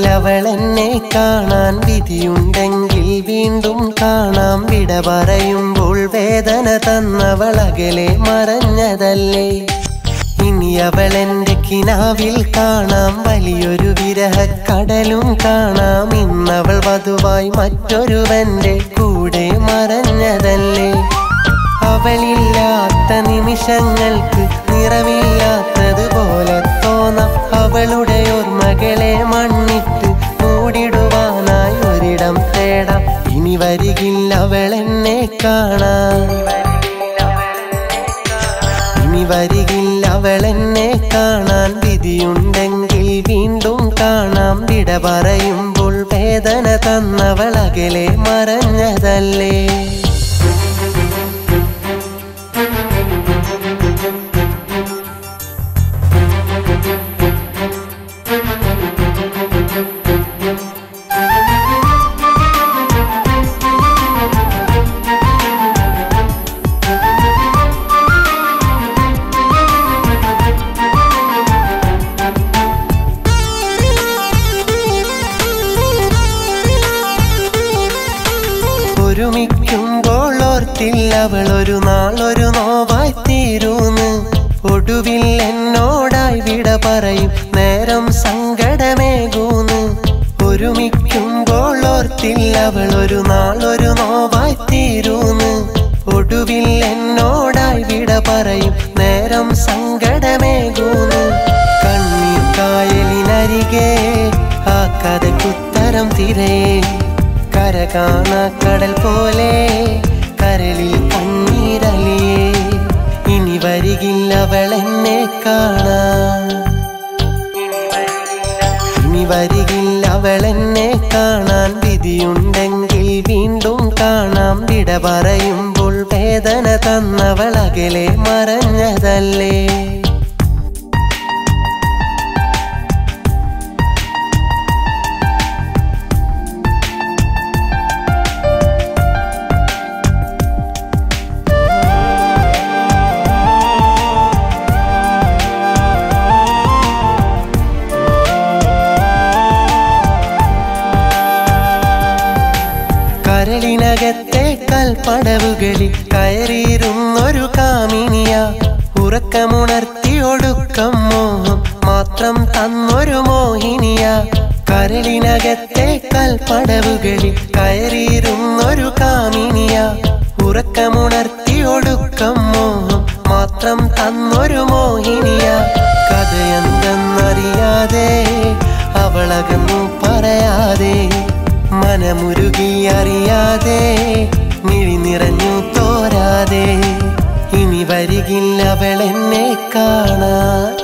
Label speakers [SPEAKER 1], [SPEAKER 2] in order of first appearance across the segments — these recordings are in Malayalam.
[SPEAKER 1] അവളെന്നെ കാണാൻ വിധിയുണ്ടെങ്കിൽ വീണ്ടും കാണാം വിട പറയുമ്പോൾ വേദന തന്നവളകലെ മറഞ്ഞതല്ലേ ഇനി അവളെന്റെ കിനാവിൽ കാണാം വലിയൊരു വിരഹക്കടലും കാണാം ഇന്നവൾ വധുവായി മറ്റൊരുവന്റെ കൂടെ മറഞ്ഞതല്ലേ അവളില്ലാത്ത നിമിഷങ്ങൾക്ക് നിറമില്ലാത്തതുപോലെ തോന്നാം അവളുടെ ഓർമ്മകളെ മണ്ണിട്ട് മൂടിടുവാനായി ഒരിടം തേടാം ഇനി വരികില്ല അവളെന്നെ കാണാൻ ഇനി വരികില്ല അവളെന്നെ കാണാൻ വിധിയുണ്ടെങ്കിൽ വീണ്ടും കാണാം വിട പറയുമ്പോൾ വേദന തന്നവളകലെ മറഞ്ഞതല്ലേ ഒരുമിക്കുമ്പോൾ ഓർത്തില്ല അവൾ ഒരു നാളൊരു നോവായി തീരൂന്ന് ഒടുവിൽ എന്നോടായി വിട പറയും നേരം സങ്കടമേകൂന്ന് ഒരുമിക്കുമ്പോൾ ഓർത്തില്ല അവൾ ഒരു നാളൊരു നോവായി തീരൂന്ന് ഒടുവിൽ എന്നോടായി വിട പറയും നേരം സങ്കടമേകൂന്ന് കണ്ണീർ കായലിനരികെ ആ കഥക്കുത്തരം തിരയേ കര കാണാ കടൽ പോലെ കരളിൽ കണ്ണീരലിയേ ഇനി വരികില്ല അവളെന്നെ കാണാൻ ഇനി വരികില്ല അവളെന്നെ കാണാൻ വിധിയുണ്ടെങ്കിൽ വീണ്ടും കാണാം വിട പറയുമ്പോൾ വേദന തന്നവളകലെ മറഞ്ഞതല്ലേ കരളിനകത്തെ കൽപ്പടവുകളിൽ കയറിയിരുന്നൊരു കാമിനിയ ഉറക്കമുണർത്തി ഒടുക്കം മോഹം മാത്രം തന്നൊരു മോഹിനിയ കരളിനകത്തെ കൽപ്പടവുകളിൽ കയറിയിരുന്നൊരു കാമിനിയ ഉറക്കമുണർത്തി ഒടുക്കം മോഹം മാത്രം തന്നൊരു മോഹിനിയ കഥയെന്തെന്നറിയാതെ അവളകന്നു പറയാതെ മനമുരുകി അറിയാതെ മിഴി നിറഞ്ഞു തോരാതെ ഇനി വരികില്ല അവളെന്നെ കാണാൻ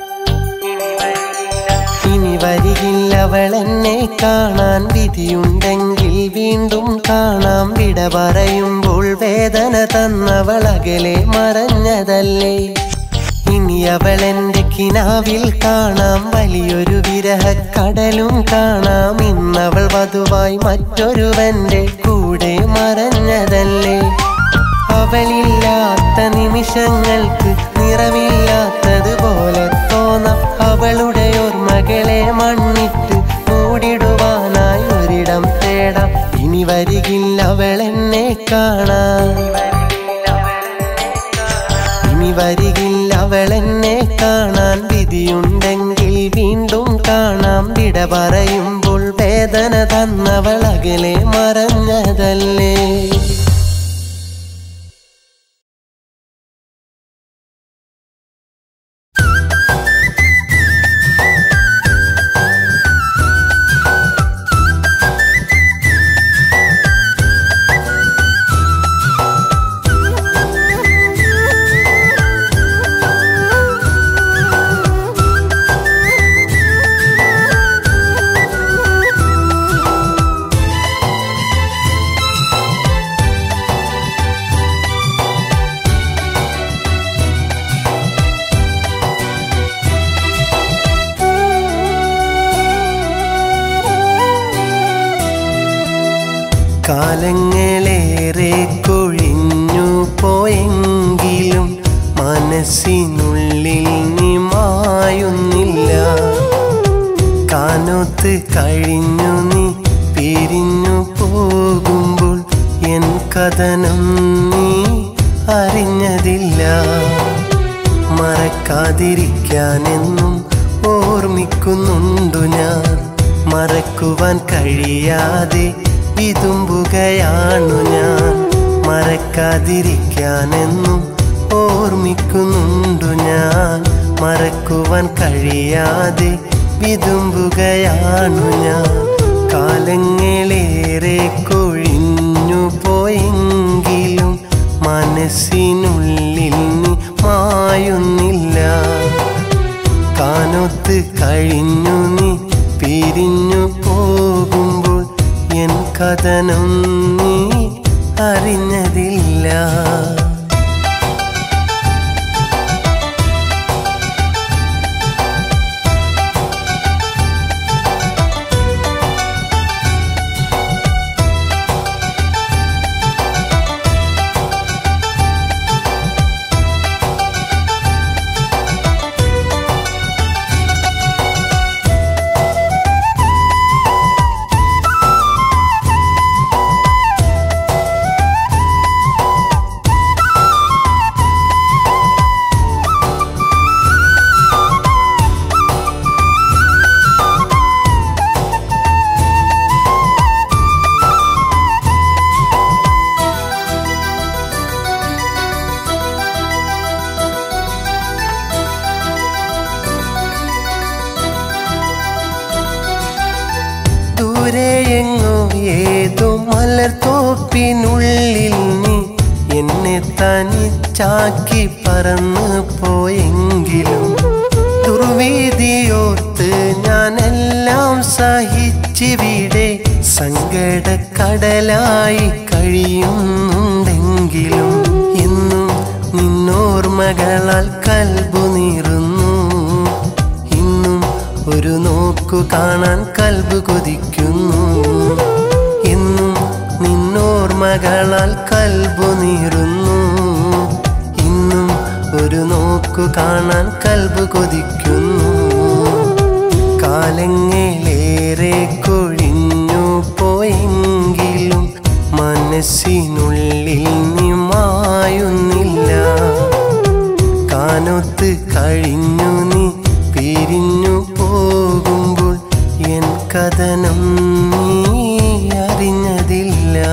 [SPEAKER 1] ഇനി വരികില്ല അവളെന്നെ കാണാൻ വിധിയുണ്ടെങ്കിൽ വീണ്ടും കാണാം വിട പറയുമ്പോൾ വേദന തന്നവളകലെ മറഞ്ഞതല്ലേ ഇനി അവളെന്റെ കിനാവിൽ കാണാം വലിയൊരു വിരഹക്കടലും കാണാം ഇന്നവൾ വധുവായി മറ്റൊരുവന്റെ കൂടെ മറഞ്ഞതല്ലേ അവളില്ലാത്ത നിമിഷങ്ങൾക്ക് നിറമില്ലാത്തതുപോലെ തോന്നാം അവളുടെ ഓർമ്മകളെ മണ്ണിട്ട് മൂടിടുവാനായി ഒരിടം തേടാം ഇനി വരികില്ല അവളെന്നെ കാണാൻ ഇനി വരികില്ല അവളെന്നെ കാണാൻ വിധിയുണ്ടെങ്കിൽ വീണ്ടും കാണാം വിട പറയുമ്പോൾ വേദന തന്നവളകലെ മറഞ്ഞതല്ലേ കാലങ്ങളേറെ കൊഴിഞ്ഞു പോയെങ്കിലും മനസ്സിനുള്ളിൽ നീ മായുന്നില്ല കാനോ കാനൊത്ത് കഴിഞ്ഞു നീ പിരിഞ്ഞു പോകുമ്പോൾ എൻ കഥനം നീ അറിഞ്ഞതില്ല മറക്കാതിരിക്കാനെന്നും ഓർമ്മിക്കുന്നുണ്ടു ഞാൻ മറക്കുവാൻ കഴിയാതെ വിതുമ്പുകയാണു ഞാൻ മറക്കാതിരിക്കാനെന്നും ഓർമ്മിക്കുന്നുണ്ടു ഞാൻ മറക്കുവാൻ കഴിയാതെ വിതുമ്പുകയാണു ഞാൻ കാലങ്ങളേറെ കൊഴിഞ്ഞു പോയെങ്കിലും മനസ്സിനുള്ളിൽ നീ മായുന്നില്ല കാനൊത്ത് കഴിഞ്ഞു നീ പിരിഞ്ഞു പോകുമ്പോൾ എൻ കഥനം നീ അറിഞ്ഞതില്ല ദൂരെയെങ്ങോ ഏതോ മലർത്തോപ്പിനുള്ളിൽ നീ എന്നെ തനിച്ചാക്കി പറന്നു പോയെങ്കിലും ദുർവീതിയോർത്ത് ഞാനെല്ലാം സഹിച്ചിവിടെ സങ്കടക്കടലായി കഴിയുന്നുണ്ടെങ്കിലും ഇന്നും നിന്നോർമകളാൽ കൽബു നീറുന്നു ഇന്നും ഒരു നോക്കു കാണാൻ കൽബ് കൊതിക്കുന്നു എന്നും നിന്നോർമകളാൽ കൽബു നീറുന്നു ഇന്നും ഒരു നോക്കു കാണാൻ കൽബ് കൊതിക്കുന്നു കാലങ്ങളേറെ കൊഴിഞ്ഞു പോയെങ്കിലും മനസ്സിനുള്ളിൽ നീ മായുന്നില്ല കാനൊത്ത് കഴിഞ്ഞു നീ പിരിഞ്ഞു പോകുമ്പോൾ എൻ കഥനം നീ അറിഞ്ഞതില്ല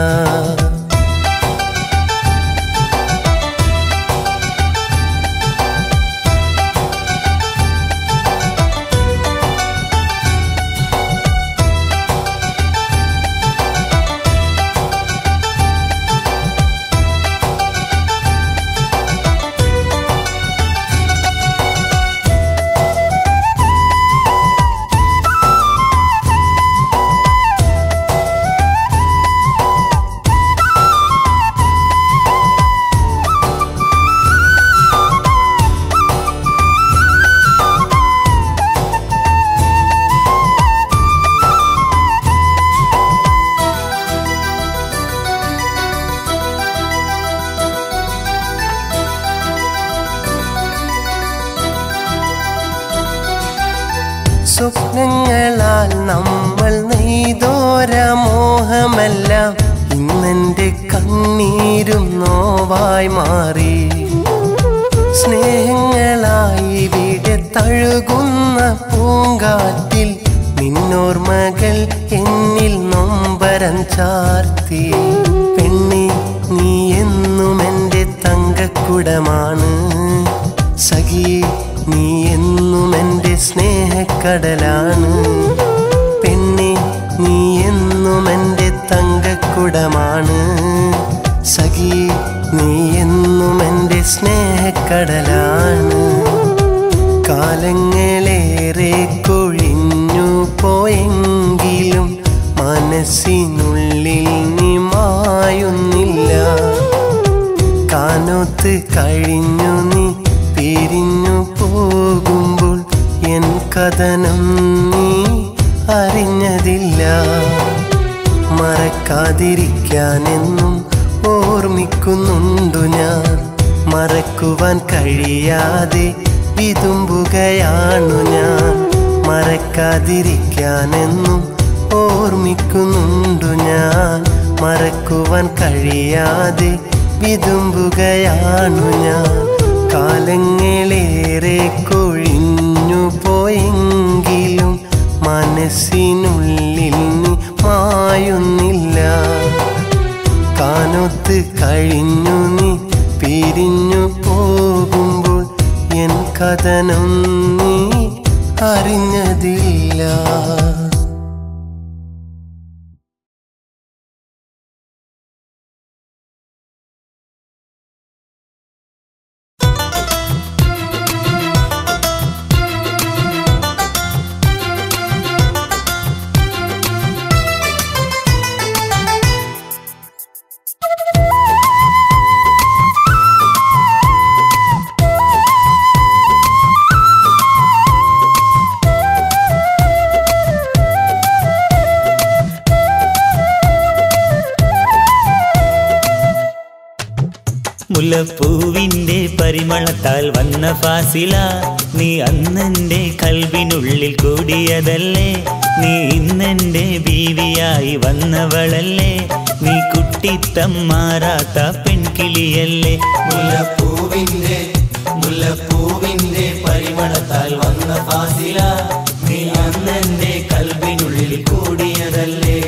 [SPEAKER 1] സ്വപ്നങ്ങളാൽ നമ്മൾ നെയ്തോര മോഹമെല്ലാം ഇന്നെന്റെ കണ്ണീരും നോവായി മാറി സ്നേഹങ്ങളായി ഇവിടെ തഴുകുന്ന പൂങ്കാറ്റിൽ നിന്നോർമകൾ എന്നിൽ നൊമ്പരം ചാർത്തി പെണ്ണി നീ എന്നും എൻ്റെ തങ്കക്കുടമാണ് സഖി നീ എന്നും എൻ്റെ സ്നേഹക്കടലാണ് പെണ്ണി നീ എന്നും എൻ്റെ തങ്കക്കുടമാണ് സഖി നീ എന്നും എൻ്റെ സ്നേഹക്കടലാണ് കാലങ്ങളേറെ കൊഴിഞ്ഞു പോയെങ്കിലും മനസ്സിനുള്ളിൽ നീ മായുന്നില്ല കാനൊത്ത് കഴിഞ്ഞു നീ പിരിഞ്ഞു പോകുമ്പോൾ എൻ കഥനം നീ അറിഞ്ഞതില്ല മറക്കാതിരിക്കാനെന്നും ഓർമ്മിക്കുന്നുണ്ടു ഞാൻ മറക്കുവാൻ കഴിയാതെ വിതുമ്പുകയാണു ഞാൻ മറക്കാതിരിക്കാനെന്നും ഓർമ്മിക്കുന്നുണ്ടു ഞാൻ മറക്കുവാൻ കഴിയാതെ വിതുമ്പുകയാണു ഞാൻ കാലങ്ങളേറെ കൊഴിഞ്ഞു പോയെങ്കിലും മനസ്സിനുള്ളിൽ നീ മായുന്നില്ല കാനൊത്ത് കഴിഞ്ഞു നീ പിരിഞ്ഞു പോകുമ്പോൾ എൻ കഥനം നീ അറിഞ്ഞതില്ല
[SPEAKER 2] മുല്ലപ്പൂവിന്റെ പരിമളത്താൽ വന്ന ഫാസില നീ അന്നെന്റെ കൽവിനുള്ളിൽ കൂടിയതല്ലേ നീ ഇന്നെന്റെ ബീവിയായി വന്നവളല്ലേ നീ കുട്ടിത്തം മാറാത്ത പെൺകിളിയല്ലേ മുല്ലപ്പൂവിന്റെ മുല്ലപ്പൂവിന്റെ പരിമളത്താൽ വന്ന ഫാസില നീ അന്നെന്റെ കൽവിനുള്ളിൽ കൂടിയതല്ലേ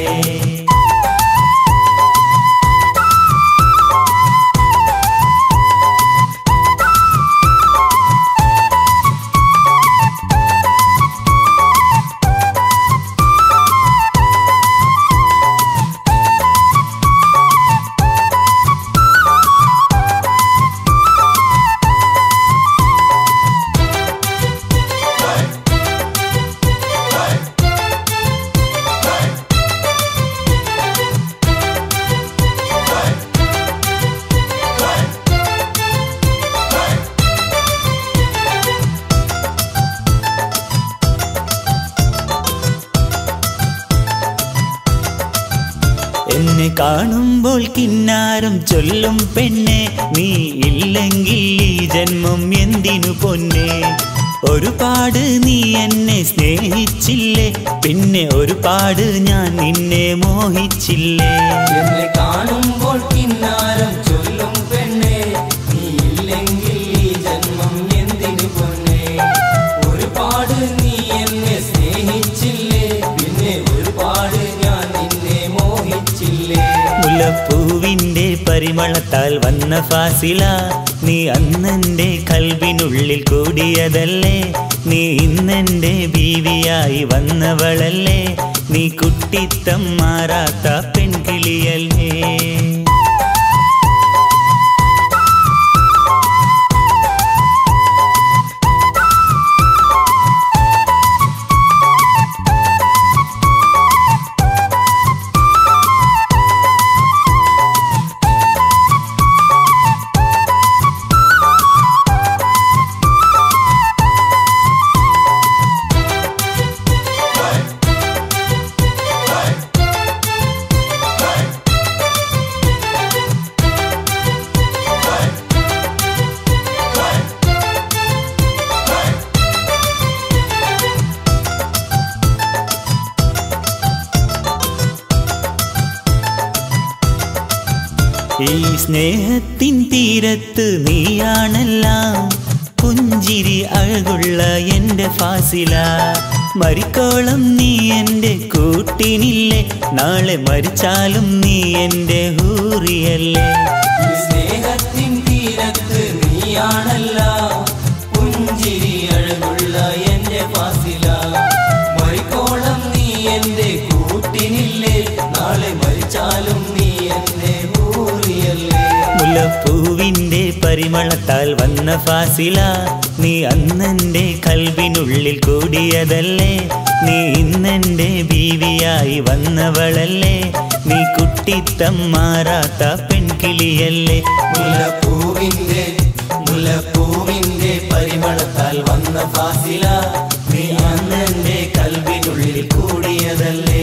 [SPEAKER 2] എന്നെ കാണുമ്പോൾ കിന്നാരം ചൊല്ലും പെണ്ണെ നീ ഇല്ലെങ്കിൽ ഈ ജന്മം എന്തിനു പൊന്നെ ഒരുപാട് നീ എന്നെ സ്നേഹിച്ചില്ലേ പിന്നെ ഒരുപാട് ഞാൻ നിന്നെ മോഹിച്ചില്ലേ
[SPEAKER 3] എന്നെ കാണുമ്പോൾ കിന്നാരം ചൊല്ലും പെണ്ണേ നീ ഇല്ലെങ്കിൽ ഈ ജന്മം എന്തിനു പൊന്നേ ഒരുപാട് നീ എന്നെ സ്നേഹിച്ചില്ലേ പിന്നെ ഒരുപാട് ഞാൻ നിന്നെ മോഹിച്ചില്ലേ
[SPEAKER 2] മുല്ലപ്പൂവിന്റെ പരിമളത്താൽ വന്ന ഫാസില നീ അന്നെന്റെ കൽവിനുള്ളിൽ കൂടിയതല്ലേ നീ ഇന്നെന്റെ ബീവിയായി വന്നവളല്ലേ നീ കുട്ടിത്തം മാറാത്ത പെൺകിളിയല്ലേ ഈ സ്നേഹത്തിൻ തീരത്ത് നീയാണെല്ലാം പുഞ്ചിരി അഴകുള്ള എന്റെ ഫാസില മരിക്കോളം നീ എന്റെ കൂട്ടിനില്ലേ നാളെ മരിച്ചാലും നീ എന്റെ ഹൂറിയല്ലേ
[SPEAKER 3] ഈ സ്നേഹത്തിൻ തീരത്ത് നീയാണല്ല പുഞ്ചിരി അഴകുള്ള എന്റെ ഫാസില മരിക്കോളം നീ എന്റെ കൂട്ടിനില്ലേ നാളെ മരിച്ചാലും നീ എന്നെ ഊറിയല്ലേ
[SPEAKER 2] മുല്ലപ്പൂവിന്റെ പരിമളത്താൽ വന്ന ഫാസില നീ അന്നെന്റെ കൽവിനുള്ളിൽ കൂടിയതല്ലേ നീ ഇന്നെന്റെ ബീവിയായി വന്നവളല്ലേ നീ കുട്ടിത്തം മാറാത്ത പെൺകിളിയല്ലേ
[SPEAKER 3] മുല്ലപ്പൂവിന്റെ മുല്ലപ്പൂവിന്റെ പരിമളത്താൽ വന്ന ഫാസില നീ അന്നെന്റെ കൽവിനുള്ളിൽ കൂടിയതല്ലേ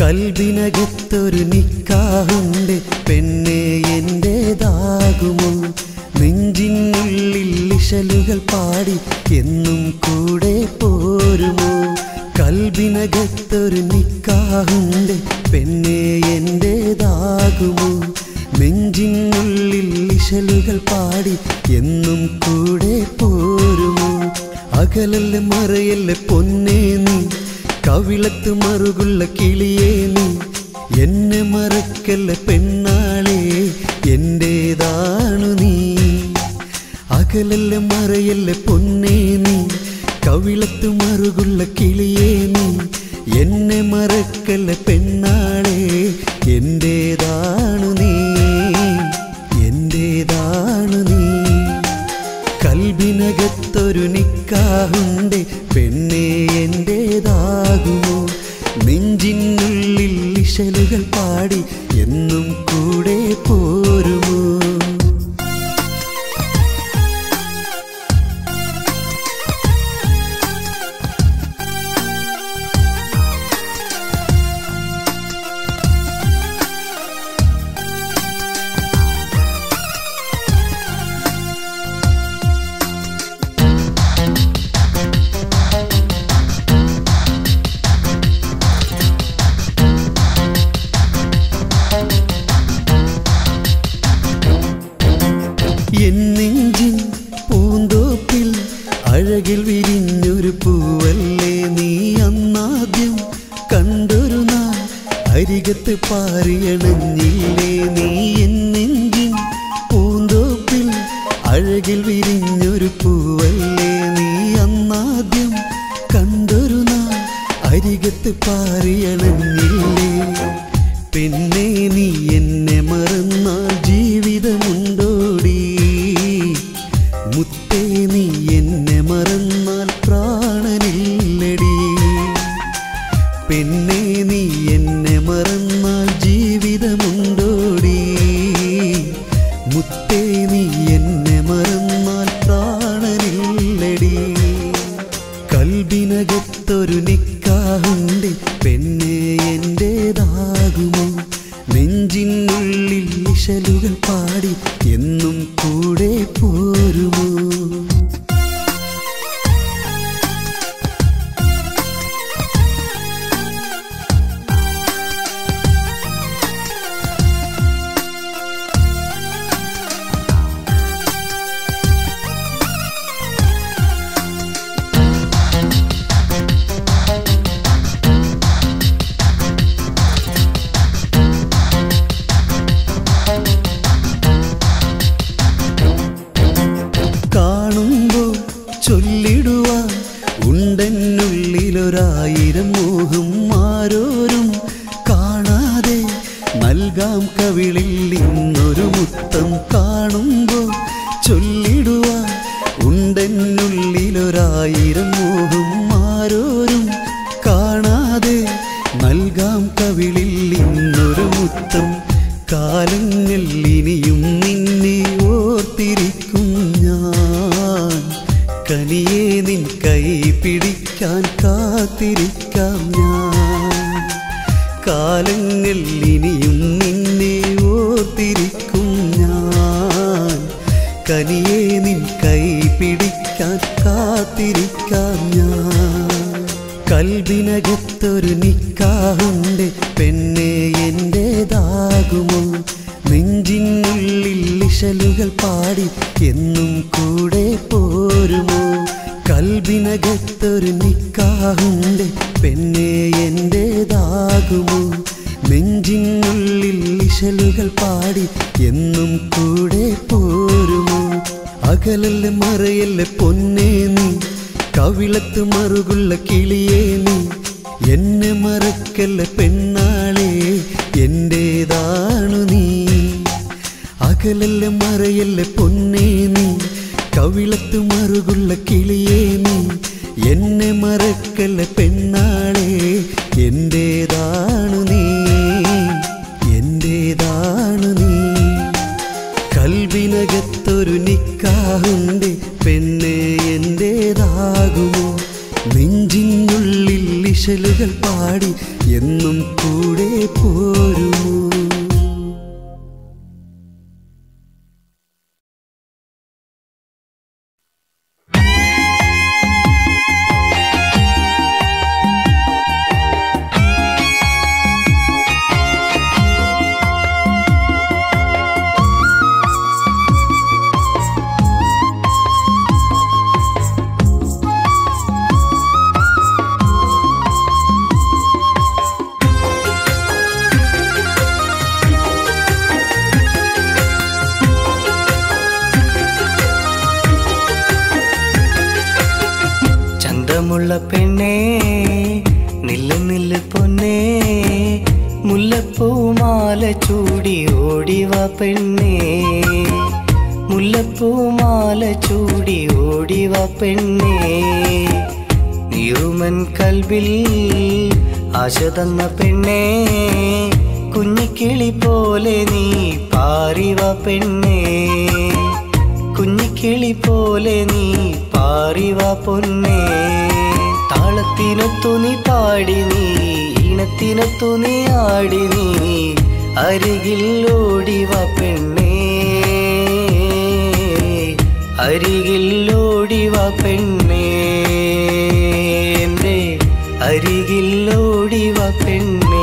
[SPEAKER 4] കൽവിനകത്തൊരു നിക്കാഹുണ്ട് പെണ്ണെ എന്റേതാകുമോ നെഞ്ചിനുള്ളിൽ ഇശലുകൾ പാടി എന്നും കൂടെ പോരുമോ കൽവിനകത്തൊരു നിക്കാഹുണ്ട് പെണ്ണെ എന്റേതാകുമോ നെഞ്ചിനുള്ളിൽ ഇശലുകൾ പാടി എന്നും കൂടെ പോരുമോ അകലല്ല മറയല്ല പൊന്നേ നീ കവിളത്ത് മറുകുള്ള കിളിയേ നീ എന്നെ മറക്കല്ല പെണ്ണാളെ എന്റേതാണു നീ അകലല്ല മറയല്ല പൊന്നേ നീ കവിളത്ത് മറുകുള്ള കിളിയേ നീ എന്നെ മറക്കല്ല പെണ്ണാളെ എന്റേതാണു നീ എന്റേതാണു നീ കൽബിനകത്തൊരു നിക്കാഹുണ്ട് പെണ്ണെ എന്റേതാകുമോ നെഞ്ചിനുള്ളിൽ ഇശലുകൾ പാടി എന്നും കൂടെ പോരുമോ എന്നെഞ്ചിൻ പൂന്തോപ്പിൽ അഴകിൽ വിരിഞ്ഞൊരു പൂവല്ലേ നീ അന്നാദ്യം കണ്ടൊരു നാൾ അരികത്ത് പാറിയണഞ്ഞില്ലേ നീ എന്നെഞ്ചിൻ പൂന്തോപ്പിൽ അഴകിൽ വിരിഞ്ഞൊരു പൂവല്ലേ നീ അന്നാദ്യം കണ്ടൊരു നാൾ അരികത്ത് പാറിയണഞ്ഞില്ലേ പിന്നെ നീ എന്നെ മറന്നാൽ ജീവിതമുണ്ടോടി മുത്തേ നീ എന്നെ മറന്നാൽ പ്രാണനില്ലടി പിന്നെ നീ എന്നെ മറന്നാൽ ജീവിതമുണ്ടോടി മുത്തേ നീ എന്നെ മറന്നാൽ പ്രാണനില്ലടി കൽബിനകത്തൊരു നിക്കാഹുണ്ട് പെണ്ണെ എന്റേതാകുമോ നെഞ്ചിനുള്ളിൽ ഇശലുകൾ പാടി എന്നും കൂടെ പോരുമോ കാണുമ്പോൾ ചൊല്ലിടുവാൻ ഉണ്ടെന്നുള്ളിലൊരായിരം മോഹം ആരോരും കാണാതെ നൽകാം കവിളിൽ ഇന്നൊരു മുത്തം കാണുമ്പോൾ ചൊല്ലിടുവാൻ ഉണ്ടെന്നുള്ളിലൊരായിരം മോഹം ആരോരും കാണാതെ നൽകാം കവിളിൽ ഇന്നൊരു മുത്തം കാലങ്ങൾ ഇനിയും നിന്നെ ഓർത്തിരിക്കും ഞാൻ കനിയെ നിൻ കൈ പിടിക്കാൻ കാത്തിരിക്കാം ഞാൻ കാലങ്ങൾ ഇനിയും നിന്നെ ഓർത്തിരിക്കും ഞാൻ കനിയെ നിൻ കൈ പിടിക്കാൻ കാത്തിരിക്കാം ഞാൻ കൽബിനകത്തൊരു നിക്കാഹുണ്ട് പെണ്ണെ എന്റേതാകുമോ നെഞ്ചിനുള്ളിൽ ഇശലുകൾ പാടി എന്നും കൂടെ പോരുമോ കൽബിനകത്തൊരു നിക്കാഹുണ്ട് പെണ്ണെ എന്റേതാകുമോ നെഞ്ചിനുള്ളിൽ ഇശലുകൾ പാടി എന്നും കൂടെ പോരുമോ അകലല്ല മറയല്ല പൊന്നേ നീ കവിളത്ത് മറുകുള്ള കിളിയേ നീ എന്നെ മറക്കല്ല പെണ്ണാളെ എന്റേതാണു നീ അകലല്ല മറയല്ല പൊന്നേ നീ കവിളത്ത് മറുകുള്ള കിളിയേ നീ എന്നെ മറക്കല്ല പെണ്ണാളെ എന്റേതാണു നീ എന്റേതാണു നീ കൽവിനകത്തൊരു നിക്കാഹുണ്ട് പെണ്ണെ എന്റേതാകുമോ നെഞ്ചിനുള്ളിൽ ഇശ സ്പെഷ്യലുകൾ പാടി എന്നും കൂടെ പോരുമോ
[SPEAKER 1] ചന്തമുള്ള പെണ്ണേ നില്ല് നില്ല് പൊന്നേ മുല്ലപ്പൂമാല ചൂടി ഓടിവ പെണ്ണേ മുല്ലപ്പൂമാല ചൂടി ഓടിവ പെണ്ണേ നീറുമൻ കൽബിൽ ആശ തന്ന പെണ്ണേ കുഞ്ഞിക്കിളി പോലെ നീ പാറിവ പെണ്ണേ കുഞ്ഞിക്കിളി പോലെ നീ പാറിവ പൊന്നേ താളത്തിനൊത്തു നീ പാടി നീ ഈണത്തിനൊത്തു നീ ആടി നീ അരികിൽ ഓടിവ പെണ്ണേ അരികിൽ ഓടിവ പെണ്ണേ എൻ്റെ അരികിൽ ഓടിവ പെണ്ണേ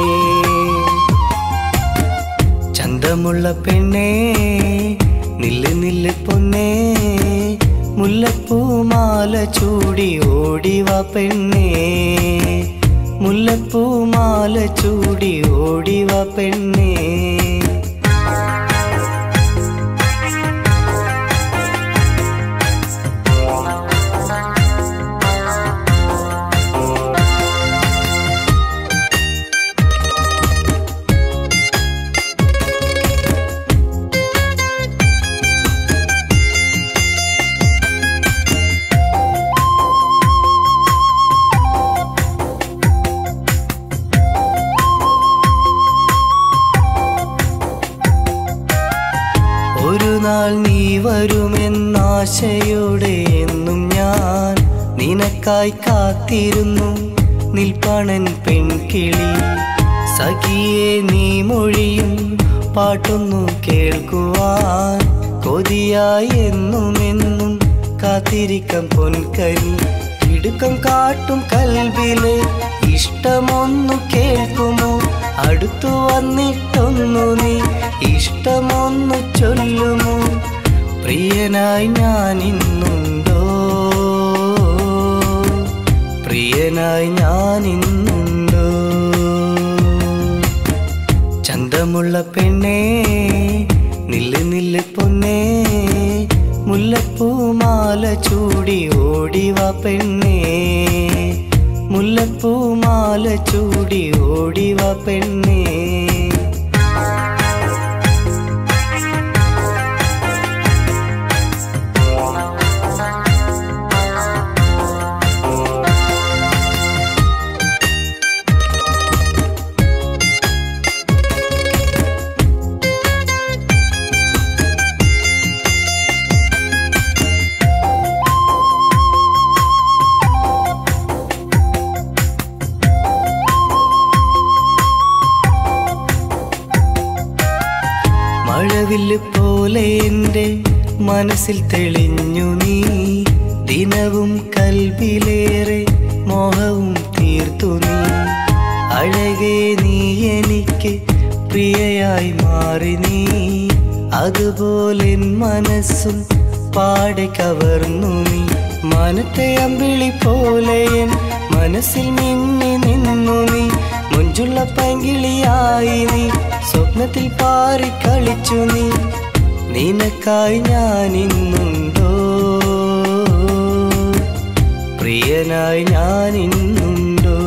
[SPEAKER 1] ചന്തമുള്ള പെണ്ണേ നില്ല് നില്ല് പൊന്നേ മുല്ലപ്പൂമാല ചൂടി ഓടിവ പെണ്ണേ മുല്ലപ്പൂമാല ചൂടി ഓടിവ പെണ്ണേ ഒരു നാൾ നീ വരുമെന്നാശയോടെ എന്നും ഞാൻ നിനക്കായി കാത്തിരുന്നു നിൽപ്പണൻ പെൺകിളി സഖിയെ നീ മൊഴിയും പാട്ടൊന്നു കേൾക്കുവാൻ കൊതിയായി എന്നും എന്നും കാത്തിരിക്കം പൊൻകരി ഇടുക്കം കാട്ടും കൽവിലെ ഇഷ്ടമൊന്നു കേൾക്കുമോ അടുത്തു വന്നിട്ടൊന്നു നീ ഇഷ്ടമൊന്നു ചൊല്ലുമോ പ്രിയനായി ഞാൻ ഇന്നുണ്ടോ പ്രിയനായി ഞാൻ ഇന്നുണ്ടോ ചന്തമുള്ള പെണ്ണേ നില്ല് നില്ല് പൊന്നേ മുല്ലപ്പൂമാല ചൂടി ഓടിവ പെണ്ണേ മുല്ലപ്പൂമാല ചൂടി ഓടിവ പെണ്ണേ മഴവില്ല് പോലെ എൻ്റെ മനസ്സിൽ തെളിഞ്ഞു നീ ദിനവും കൽബിലേറെ മോഹവും തീർത്തു നീ അഴകേ നീ എനിക്ക് പ്രിയയായി മാറി നീ അതുപോലെ എൻ മനസ്സും പാടെ കവർന്നു നീ മനത്തെ അമ്പിളി പോലെ എൻ മനസ്സിൽ മിന്നി നിന്നു നീ മുഞ്ചുള്ള പങ്കിളിയായി നീ സ്വപ്നത്തിൽ പാറി കളിച്ചു നീ നിനക്കായി ഞാൻ ഇന്നുണ്ടോ പ്രിയനായി ഞാൻ ഇന്നുണ്ടോ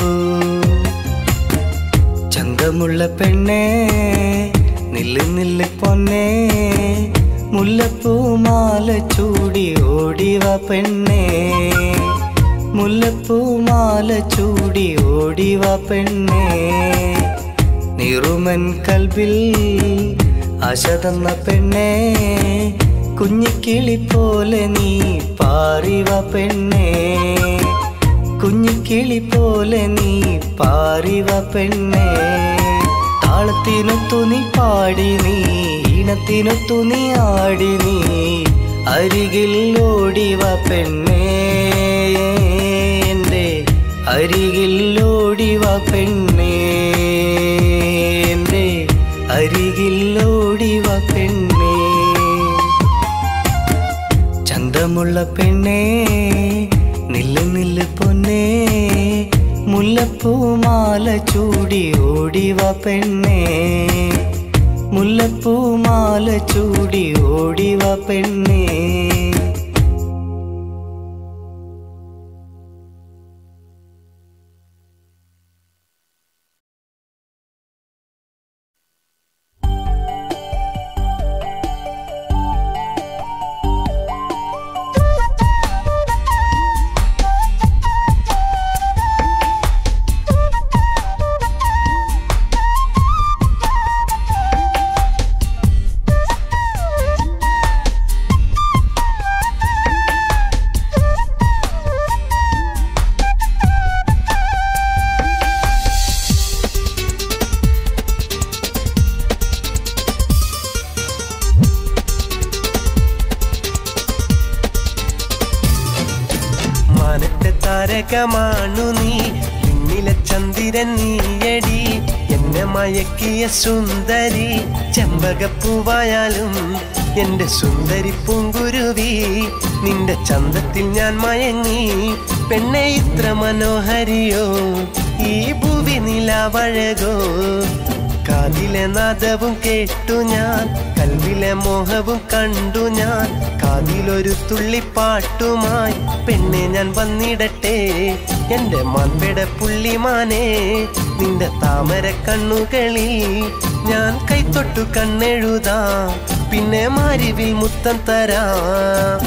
[SPEAKER 1] ചന്തമുള്ള പെണ്ണേ നില്ല് നില്ല് പൊന്നേ മുല്ലപ്പൂമാല ചൂടി ഓടിവ പെണ്ണേ മുല്ലപ്പൂമാല ചൂടി ഓടിവ പെണ്ണേ നിറുമൻ കൽബിൽ ആശ തന്ന പെണ്ണേ കുഞ്ഞിക്കിളി പോലെ നീ പാറിവ പെണ്ണേ കുഞ്ഞിക്കിളി പോലെ നീ പാറിവ പെണ്ണേ താളത്തിനൊത്തു നീ പാടി നീ ഈണത്തിനൊത്തു നീ ആടി നീ അരികിൽ ഓടിവ പെണ്ണേ എൻ്റെ അരികിൽ ഓടിവ പെണ്ണേ എൻ്റെ അരികിൽ ഓടിവ പെണ്ണേ ചന്തമുള്ള പെണ്ണേ നില്ല് നില്ല് പൊന്നേ മുല്ലപ്പൂമാല ചൂടി ഓടിവ പെണ്ണേ മുല്ലപ്പൂമാല ചൂടി ഓടിവ പെണ്ണേ
[SPEAKER 5] മാനത്തെ താരകമാണു നീ പിന്നിലെ ചന്ദ്രൻ നീയടി എന്നെ മയക്കിയ സുന്ദരി ചെമ്പകപ്പൂവായാലും എന്റെ സുന്ദരി പൂങ്കുരുവി നിന്റെ ചന്തത്തിൽ ഞാൻ മയങ്ങി പെണ്ണെ ഇത്ര മനോഹരിയോ ഈ ഭൂവി നിലാവഴകോ കാതിലെ നാദവും കേട്ടു ഞാൻ കൽവിലെ മോഹവും കണ്ടു ഞാൻ കാതിലൊരു തുള്ളിപ്പാട്ടുമായി പെണ്ണെ ഞാൻ വന്നിടട്ടെ എന്റെ മാൻപെട പുള്ളിമാനെ നിന്റെ താമര കണ്ണുകളിൽ ഞാൻ കൈത്തൊട്ടു കണ്ണെഴുതാം പിന്നെ മാരിവിൽ മുത്തം തരാം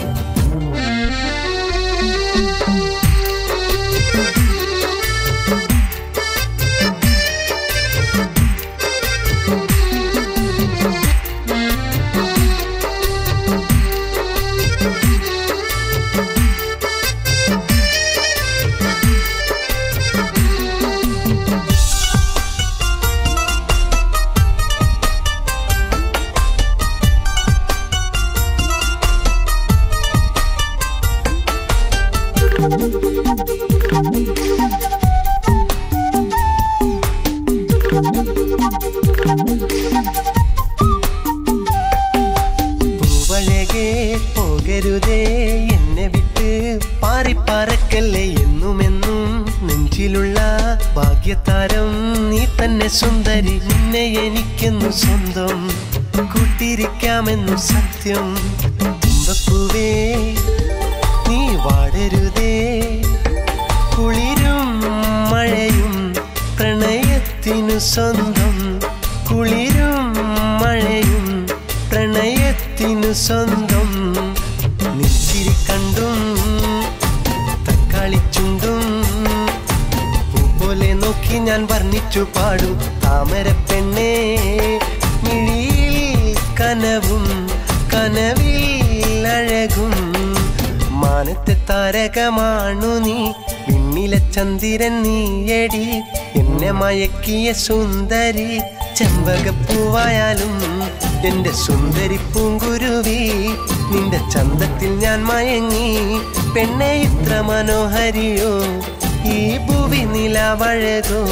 [SPEAKER 5] പൂവഴകേ പോകരുതേ എന്നെ വിട്ട് പാറിപ്പറക്കല്ലേ എന്നുമെന്നും നെഞ്ചിലുള്ള ഭാഗ്യതാരം നീ തന്നെ സുന്ദരി നിന്നെ എനിക്കെന്നു സ്വന്തം കൂട്ടിരിക്കാമെന്നു സത്യം തുമ്പപ്പൂവേ നീ വാടരുതേ കുളിരും മഴയും പ്രണയത്തിനു സ്വന്തം കുളിരും മഴയും പ്രണയത്തിനു സ്വന്തം നിച്ചിരി കണ്ടും തക്കാളിച്ചുണ്ടും പൂ പോലെ നോക്കി ഞാൻ വർണ്ണിച്ചു പാടും താമര പെണ്ണേ മിഴിയിൽ കനവും കനവിൽ അഴകും മാനത്തെ താരകമാണു നീ വിണ്ണിലെ ചന്ദ്രൻ നീയടി എന്നെ മയക്കിയ സുന്ദരി ചെമ്പകപ്പൂവായാലും എന്റെ സുന്ദരി പൂങ്കുരുവി നിന്റെ ചന്തത്തിൽ ഞാൻ മയങ്ങി പെണ്ണെ ഇത്ര മനോഹരിയോ ഈ ഭൂവി നിലാവഴകോ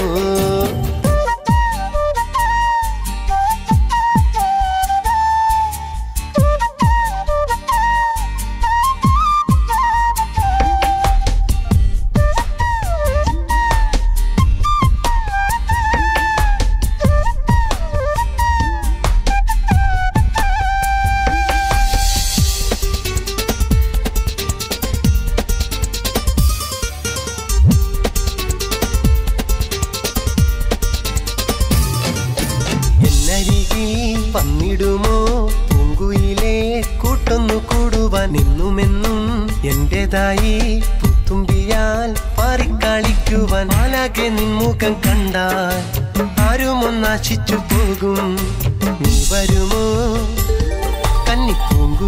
[SPEAKER 5] എന്നരികിൽ വന്നിടുമോ പൂങ്കുയിലെ കൂട്ടൊന്നു കൂടുവാൻ എന്നുമെന്നും എന്റേതായി പുത്തുമ്പിയാൽ പാറിക്കളിക്കുവാൻ ആലാകെ നിൻമുഖം കണ്ടാൽ ആരും ഒന്നാശിച്ചു പോകും നീ വരുമോ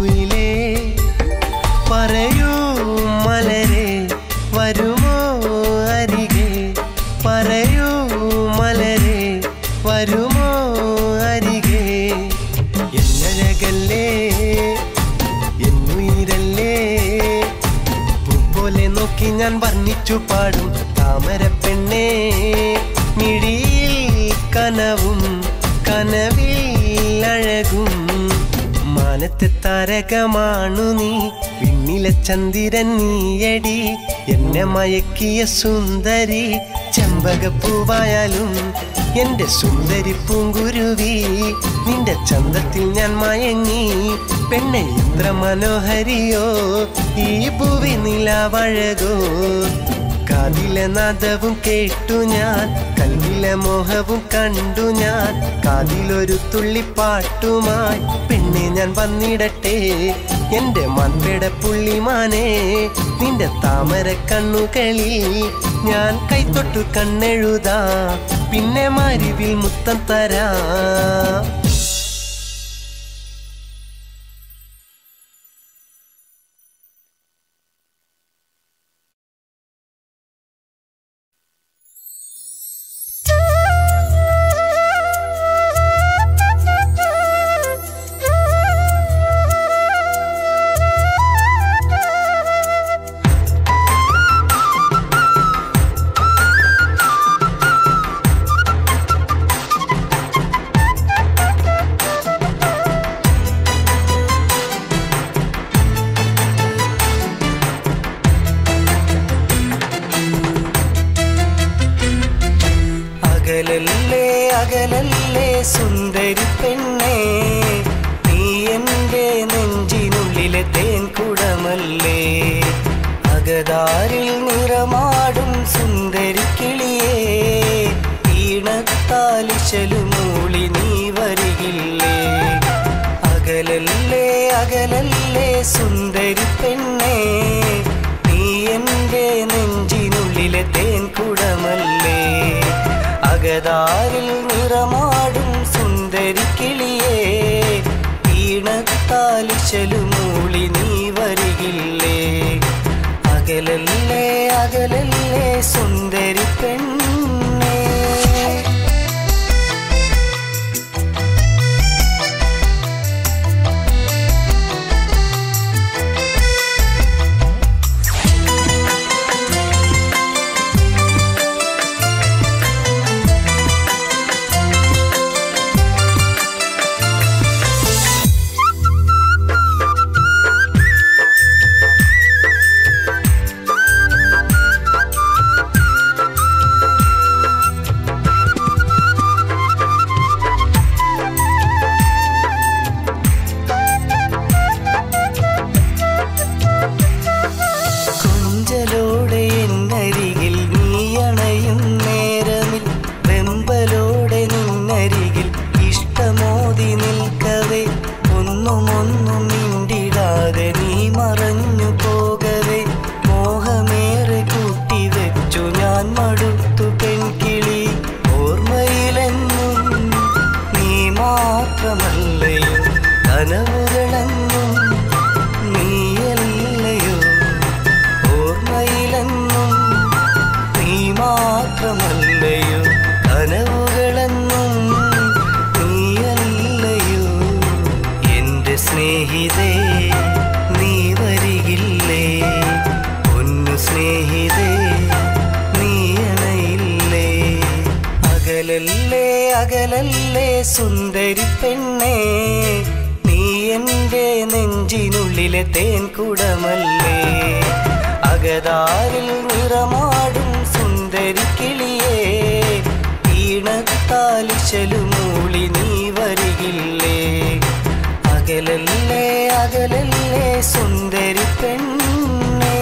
[SPEAKER 5] കന്നിപ്പൂങ്കുയിലേ പറയൂ മലരെ വരുമോ ഞാൻ വർണ്ണിച്ചു പാടും താമര പെണ്ണേ മിഴിയിൽ കനവും കനവിൽ അഴകും മാനത്തെ താരകമാണു നീ പിന്നിലെ ചന്ദിരൻ നീയടി എന്നെ മയക്കിയ സുന്ദരി ചെമ്പകപ്പൂവായാലും എന്റെ സുന്ദരി പൂങ്കുരുവി നിന്റെ ചന്തത്തിൽ ഞാൻ മയങ്ങി പെണ്ണെ ഇത്ര മനോഹരിയോ ഈ ഭൂവി നിലാവഴകോ കാതിലെ നാദവും കേട്ടു ഞാൻ കൽവിലെ മോഹവും കണ്ടു ഞാൻ കാതിലൊരു തുള്ളിപ്പാട്ടുമായി പെണ്ണെ ഞാൻ വന്നിടട്ടെ എന്റെ മൺപെട പുള്ളിമാനെ നിന്റെ താമര കണ്ണുകളിൽ ഞാൻ കൈത്തൊട്ടു കണ്ണെഴുതാ പിന്നെ മരുവിൽ മുത്തം തരാ
[SPEAKER 1] അകലല്ലേ അകലല്ലേ സുന്ദരി പെണ്ണേ നീ എൻ്റെ നെഞ്ചിനുള്ളിലെ തേൻ കുടമല്ലേ അകതാരിൽ നിറമാടും സുന്ദരി കിളിയേ ഈണത്താലിശലുമൂളി നീ വരികില്ലേ അകലല്ലേ അകലല്ലേ സുന്ദരി പെണ്ണേ നീ എൻ്റെ നെഞ്ചിനുള്ളിലെ തേൻ കുടമല്ലേ അകതാരിൽ നിറമാടും സുന്ദരി കിളിയേ ഈണത്താലിശലുമൂളി നീ വരികില്ലേ അകലല്ലേ അകലല്ലേ സുന്ദരി പെണ്ണേ കൊഞ്ചലോടെ എന്നരികിൽ നീ അണയും നേരമിൽ വെമ്പലോടെ നിന്നരികിൽ ഇഷ്ടമോതി നിൽക്കവേ ഒന്നും ഒന്നും മിണ്ടിടാതെ നീ മറഞ്ഞു പോകവേ മോഹമേറെ കൂട്ടി വെച്ചു ഞാൻ മടുത്തു പെൺകിളി ഓർമ്മയിലെന്നും നീ മാത്രമല്ലയോ കനവുകളെന്നും നീയല്ലയോ ഓർമ്മയിലെന്നും നീ മാത്രമല്ലയോ കനവുകളെന്നും നീയല്ലയോ എന്റെ സ്നേഹിതേ നീ വരികില്ലേ ഒന്നു സ്നേഹിതേ നീ അണയില്ലേ അകലല്ലേ അകലല്ലേ സുന്ദരി പെണ്ണേ നീ എൻ്റെ നെഞ്ചിനുള്ളിലെ തേൻ കുടമല്ലേ അകതാരിൽ നിറമാടും സുന്ദരി കിളിയേ ഈണത്താലിശലുമൂളി നീ വരികില്ലേ അകലല്ലേ അകലല്ലേ സുന്ദരി പെണ്ണേ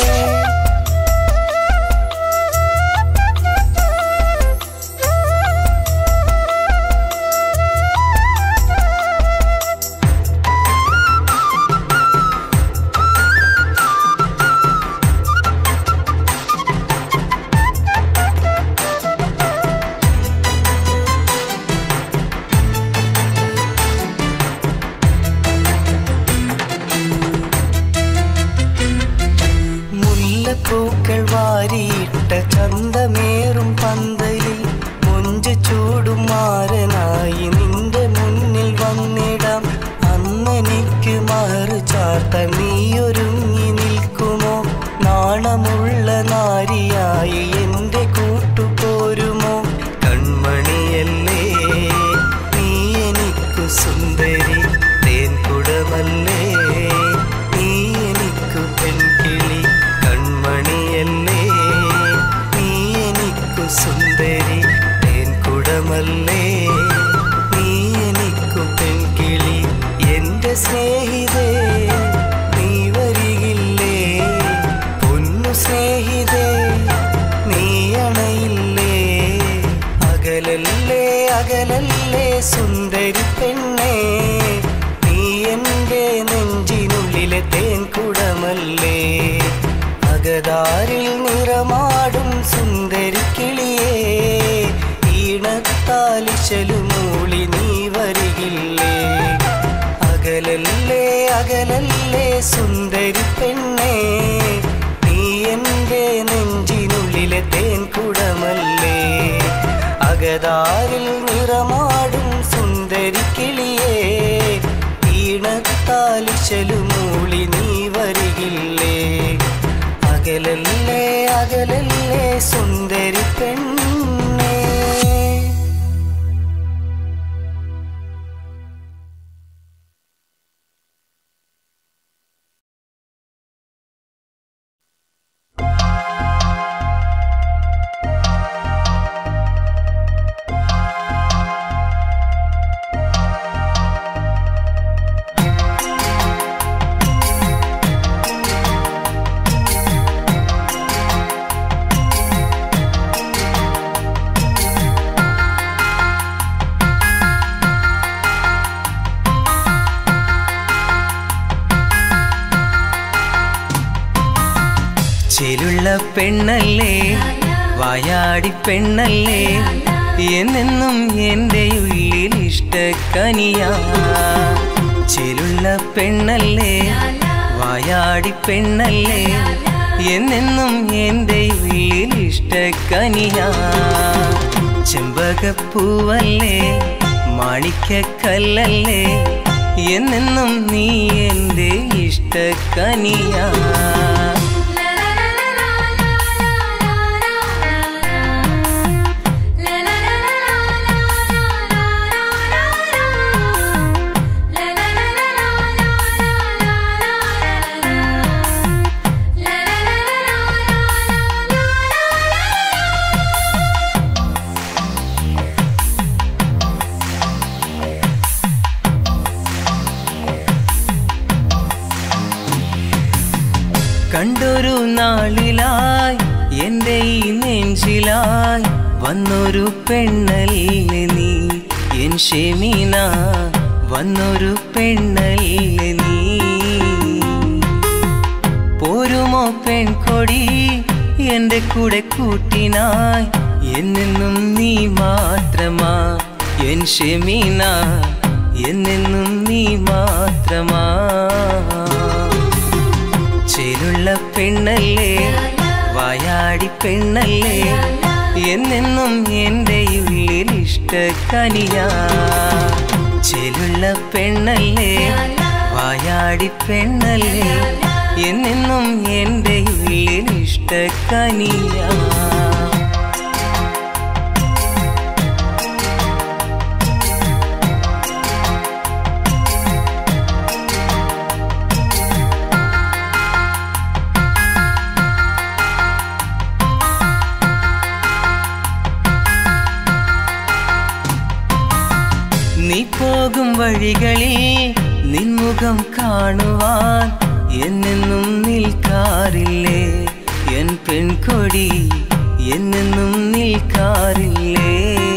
[SPEAKER 1] മുല്ലപ്പൂക്കൾ വാരിയിട്ട ചന്തമേറും പന്തലിൽ മൊഞ്ച് ചൂടും മാരനായി നിന്റെ മുന്നിൽ വന്നിടാം അന്നെനിക്ക് മഹർ ചാർത്ത നീയൊരുങ്ങി നിൽക്കുമോ നാണമുള്ള തേൻകുടമല്ലേ അകതാരിൽ നിറമാടും സുന്ദരിക്കിളിയേ ഈണത്താലിശലുമൂളി നീ വരികില്ലേ അകലല്ലേ അകലല്ലേ സുന്ദരി പെണ്ണേ നീ എൻ്റെ നെഞ്ചിനുള്ളിലെ തേൻകുടമല്ലേ അകതാരിൽ നിറമാടും സുന്ദരിക്കിളിയേ ഈണത്താലിശലുമൂളി നീ വരികില്ലേ അകലല്ലേ അകലല്ലേ സുന്ദരി പെണ്ണേ ചിലുള്ള പെണ്ണല്ലേ വായാടി പെണ്ണല്ലേ എന്നെന്നും എൻ്റെ ഉള്ളിൽ ഇഷ്ടക്കനിയാ ചിലുള്ള പെണ്ണല്ലേ വായാടി പെണ്ണല്ലേ എന്നെന്നും എൻ്റെ ഉള്ളിൽ ഇഷ്ടക്കനിയാ ചെമ്പകപ്പൂവല്ലേ മാണിക്കക്കല്ലല്ലേ എന്നെന്നും നീ എൻ്റെ ഇഷ്ടക്കനിയാ കണ്ടൊരു നാളിലായി എൻ്റെ ഈ നെഞ്ചിലായി വന്നൊരു പെണ്ണല്ലേ നീ എൻ ഷെമീന വന്നൊരു പെണ്ണല്ലേ നീ പോരുമോ പെൺകൊടി എൻ്റെ കൂടെ കൂട്ടിനായി എന്നെന്നും നീ മാത്രമാ എൻ ഷെമീന എന്നെന്നും നീ മാത്രമാ ചേലുള്ള പെണ്ണല്ലേ വായാടി പെണ്ണല്ലേ എന്നെന്നും എൻ്റെ ഉള്ളിൽ ഇഷ്ടക്കനിയാ ചേലുള്ള പെണ്ണല്ലേ വായാടി പെണ്ണല്ലേ എന്നെന്നും എൻ്റെ ഉള്ളിൽ ഇഷ്ടക്കനിയാ നീ പോകും വഴികളിൽ നിൻമുഖം കാണുവാൻ എന്നെന്നും നിൽക്കാറില്ലേ എൻ പെൺകൊടി എന്നെന്നും നിൽക്കാറില്ലേ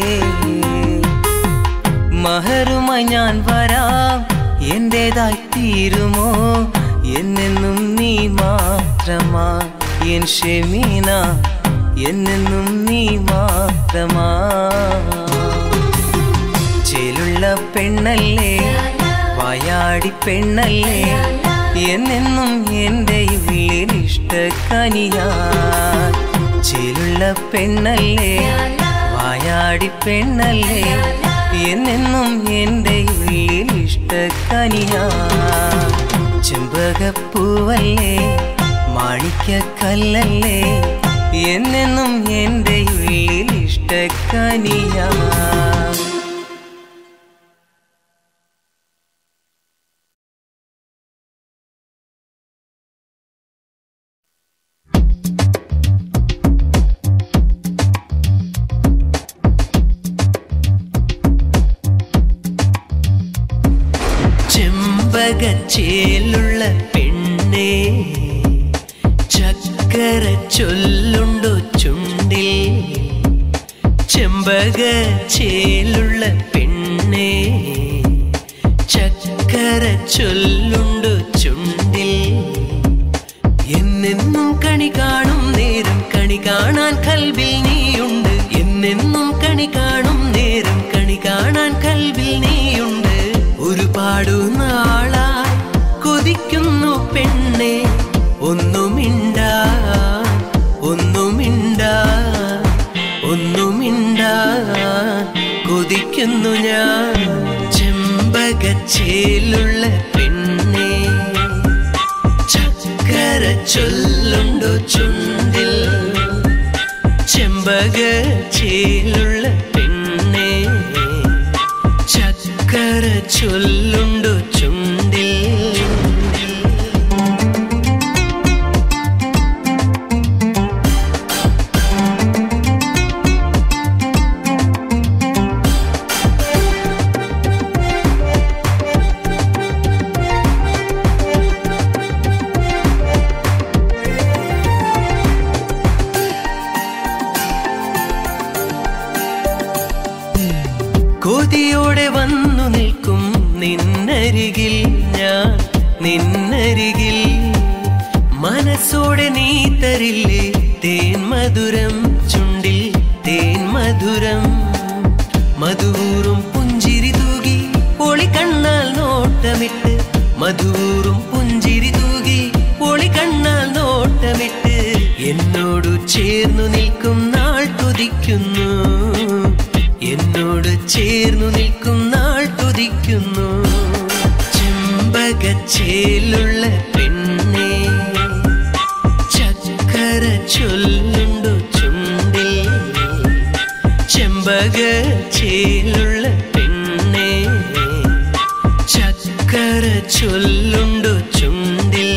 [SPEAKER 1] മഹറുമായി ഞാൻ വരാം എന്റേതായി തീരുമോ എന്നെന്നും നീ മാത്രമാ എൻ ഷെമീന എന്നെന്നും നീ മാത്രമാ ചേലുള്ള പെണ്ണല്ലേ വായാടി പെണ്ണല്ലേ എന്നെന്നും എൻ്റെ ഉള്ളിൽ ഇഷ്ടക്കനിയാ ചേലുള്ള പെണ്ണല്ലേ വായാടി പെണ്ണല്ലേ എന്നെന്നും എൻ്റെ ഉള്ളിൽ ഇഷ്ടക്കനിയാ ചെമ്പകപ്പൂവല്ലേ മാണിക്കക്കല്ലല്ലേ എന്നെന്നും എൻ്റെ ഉള്ളിൽ ഇഷ്ടക്കനിയാ ചെമ്പകച്ചേലുള്ള പെണ്ണേ ചക്കര ചൊല്ലുണ്ടോ ചുണ്ടിൽ ചെമ്പകച്ചേലുള്ള പെണ്ണേ ചക്കര ചൊല്ലുണ്ടോ ചുണ്ടിൽ
[SPEAKER 5] കണി കാണും നേരം കണി കാണാൻ കൽവിൽ നീയുണ്ട് എന്നെന്നും കണി കാണും നേരം കണി കാണാൻ കൽവിൽ നീയുണ്ട് ഒരുപാടു നാളായി കൊതിക്കുന്നു പെണ്ണെ ഒന്നുമിണ്ടാ ഒന്നുമിണ്ടാ ഒന്നുമിണ്ടാ കൊതിക്കുന്നു ഞാൻ ചെമ്പകച്ചേലുള്ള പെണ്ണെ ചക്കര ചൊല്ലുണ്ടോ ചുണ്ടിൽ ചെമ്പക ചേലുള്ള പെണ്ണെ ചക്കര ചൊല്ലുണ്ടോ ചുണ്ടിൽ കൊതിയോടെ വന്നു നിൽക്കും നിന്നരികിൽ ഞാൻ നിന്നരികിൽ മനസ്സോടെ നീ തരില്ലേ തേൻ മധുരം ചുണ്ടിൽ തേൻ മധുരം മധുവൂറും പുഞ്ചിരി തൂകി ഒളി കണ്ണാൽ നോട്ടമിട്ട് മധുവൂറും പുഞ്ചിരി തൂകി ഒളി കണ്ണാൽ നോട്ടമിട്ട് എന്നോടു ചേർന്നു നിൽക്കും നാൾ കൊതിക്കുന്നു എന്നോട് ചേർന്നു നിൽക്കും നാൾ കൊതിക്കുന്നു ചെമ്പകച്ചേലുള്ള പെണ്ണെ ചക്കര ചൊല്ലുണ്ടോ ചുണ്ടിൽ ചെമ്പക ചേലുള്ള പെണ്ണെ ചക്കര ചൊല്ലുണ്ടോ ചുണ്ടിൽ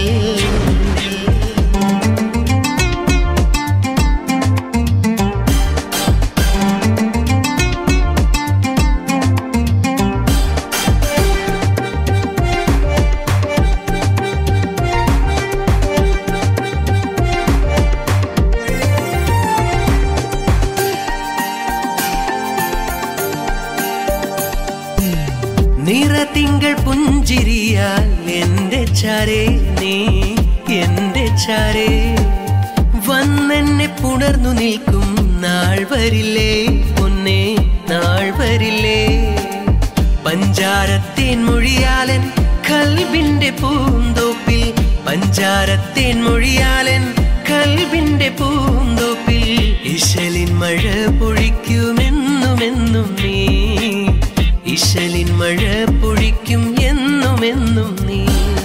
[SPEAKER 5] നിറതിങ്കൾ പുഞ്ചിരിയാൽ എന്റെ ചാരേ നീ എന്റെ ചാരേ വന്നെന്നെ പുണർന്നു നിൽക്കും നാൾ വരില്ലേ പൊന്നെ നാൾ വരില്ലേ പഞ്ചാരത്തേൻ മൊഴിയാലൻ കൽബിന്റെ പൂന്തോപ്പിൽ പഞ്ചാരത്തേൻ മൊഴിയാലൻ കൽബിന്റെ പൂന്തോപ്പിൽ ഇശലിൻ മഴ പൊഴിക്കുമെന്നുമെന്നും നീ ഇശലിൻ മഴ പൊഴിക്കും എന്നുമെന്നും നീ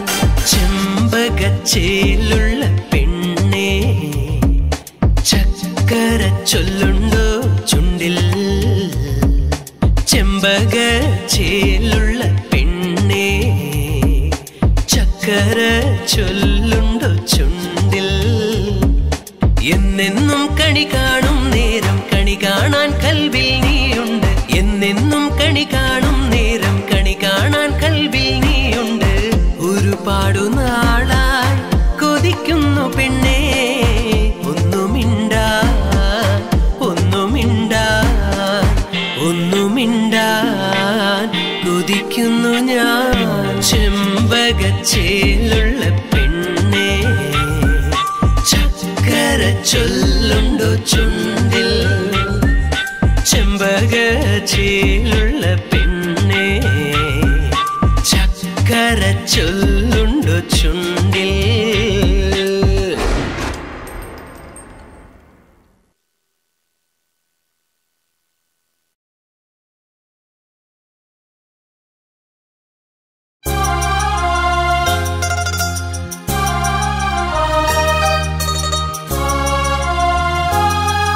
[SPEAKER 5] ചെമ്പകച്ചേലുള്ള പെണ്ണെ ചക്കര ചൊല്ലുണ്ടോ ചുണ്ടിൽ ചെമ്പക ചേലുള്ള പെണ്ണെ ചക്കര ചൊല്ലുണ്ടോ ചുണ്ടിൽ എന്നെന്നും കണി കാണും നേരം കണി കാണാൻ കൽവിൽ നീയുണ്ട് എന്നെന്നും കണി കാണും നേരം കണി കാണാൻ കൽവിൽ നീയുണ്ട് ഒരുപാടു നാളായി കൊതിക്കുന്നു പെണ്ണേ ഒന്നുമിണ്ടാ ഒന്നുമിണ്ടാ ഒന്നുമിണ്ടാൻ കൊതിക്കുന്നു ഞാൻ ചെമ്പകച്ചേലുള്ള പെണ്ണേ ചക്കര ചൊല്ലുണ്ടോ ചുണ്ടിൽ ചെമ്പക ചേലുള്ള പെണ്ണെ ചക്കര ചൊല്ലുണ്ടോ ചുണ്ടിൽ
[SPEAKER 6] ആ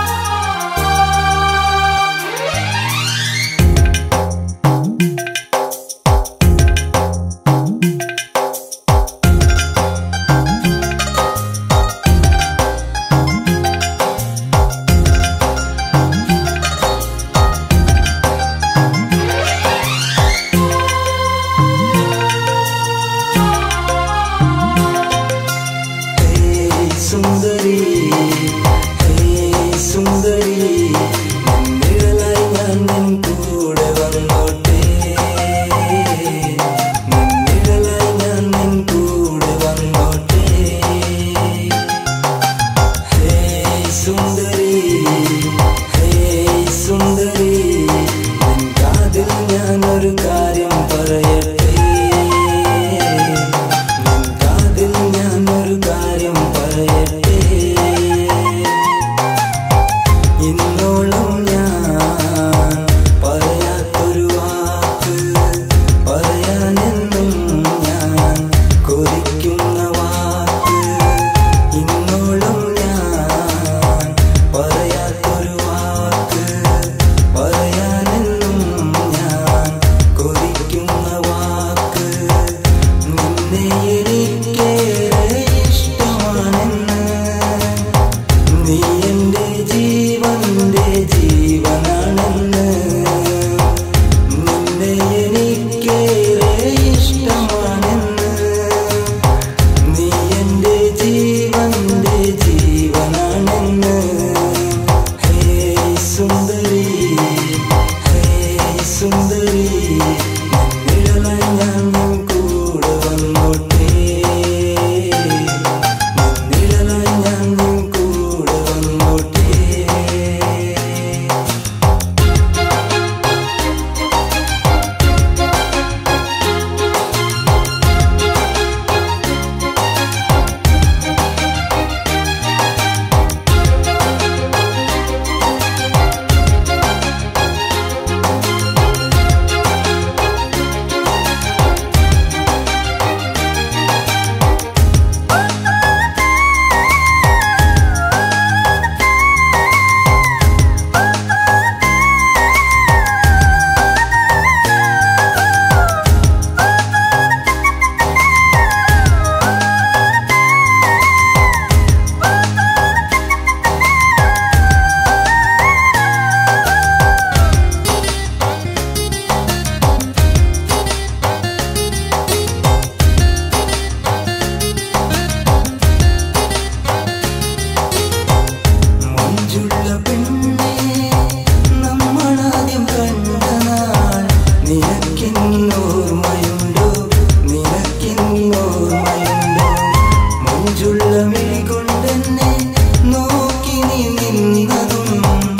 [SPEAKER 1] കള്ളമിഴി കൊണ്ടെന്നെ നോക്കി നീ നിന്നതും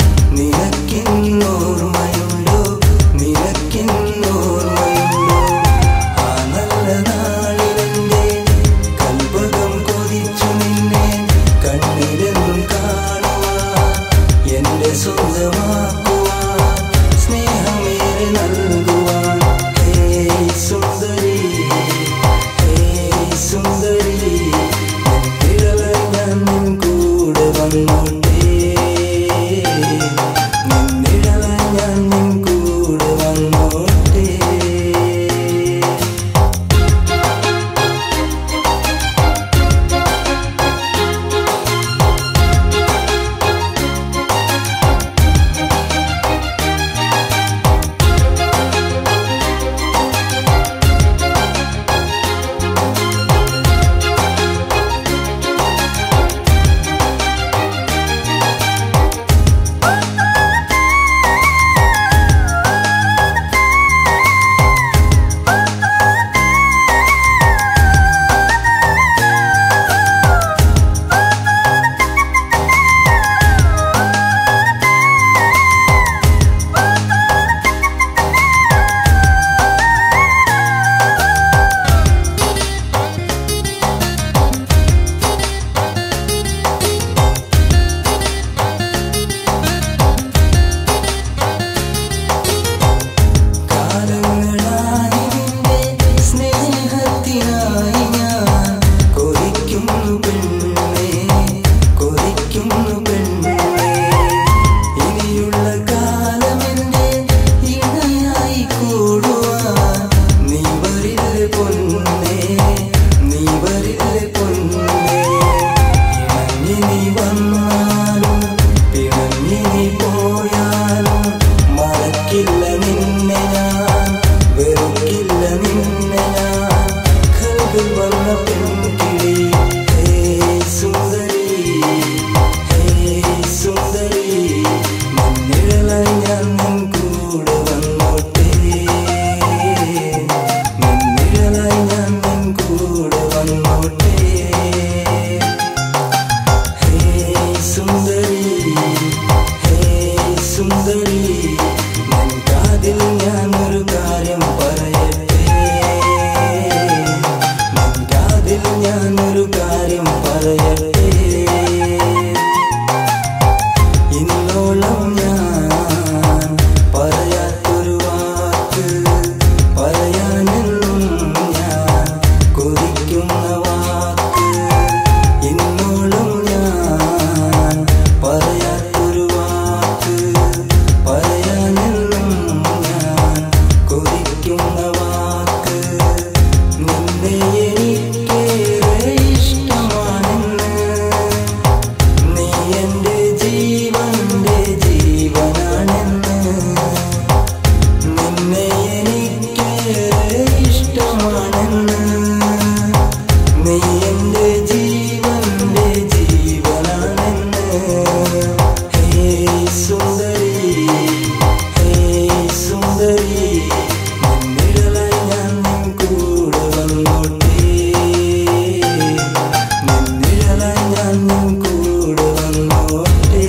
[SPEAKER 1] നിനക്കെന്നോർമ്മയുണ്ടോ നിനക്കെന്നോർമ്മയുണ്ടോ ആ നല്ല നാളിലെന്റെ കൽപകം കൊതിച്ചു നിന്നെ കണ്ണിലെന്നും കാണുവാൻ എന്റെ സ്വന്തമാക്കുവാൻ സ്നേഹമേറെ നൽകുവാൻ ഹേ സുന്ദരി ഹേ സുന്ദരി നിന്നിഴലായി ഞാൻ നിൻ കൂടെ വന്നോട്ടേ നിന്നിഴലായി ഞാൻ നിൻ കൂടെ വന്നോട്ടേ കാലങ്ങളായി നിന്റെ സ്നേഹത്തിനായി ഞാൻ കൊതിക്കുന്നു പെണ്ണേ കൊതിക്കുന്നു പെണ്ണേ ഇനിയുള്ള കാലമെന്റെ ഇണയായി കൂടുവാൻ നീ വരില്ലേ പൊന്നേ നീ വരില്ലേ പൊന്നേ ഇണങ്ങി നീ വന്നാലും പിണങ്ങി നീ പോയാലും മറക്കില്ല നിന്നെ ഞാൻ വെറുക്കില്ല നിന്നെ ഞാൻ കൽവിൽ വന്ന പെൺകിളി ഹേ സുന്ദരി ഹേ സുന്ദരി നിന്നിഴലായി ഞാൻ നിൻ കൂടെ വന്നോട്ടേ നിന്നിഴലായി ഞാൻ നിൻ കൂടെ വന്നോട്ടേ ഹേ സുന്ദരി ഹേ സുന്ദരി നിൻ കാതിൽ ഞാനൊരു കാര്യം പറയട്ടെ നിൻ കാതിൽ ഞാനൊരു കാര്യം പറയട്ടെ ഇന്നോളം ഞാൻ പറയാത്തൊരു വാക്ക് പറയാനെന്നും ഞാൻ കൊതിക്കുന്ന വാക്ക് ഇന്നോളം ഞാൻ പറയാത്തൊരു വാക്ക് പറയാനെന്നും ഞാൻ കൊതിക്കുന്ന വാക്ക് നിന്നെ എനിക്കേറെ ഇഷ്ടമാണെന്ന് നീ എന്റെ ജീവന്റെ ജീവനാണെന്ന് നിന്നെ എനിക്കേറെ ഇഷ്ടമാണെന്ന് നീ എന്റെ ജീവന്റെ ജീവനാണെന്ന് ഹേ സുന്ദരി ഹേ സുന്ദരി നിന്നിഴലായി ഞാൻ നിൻ കൂടെ വന്നോട്ടേ നിന്നിഴലായി ഞാൻ നിൻ കൂടെ വന്നോട്ടേ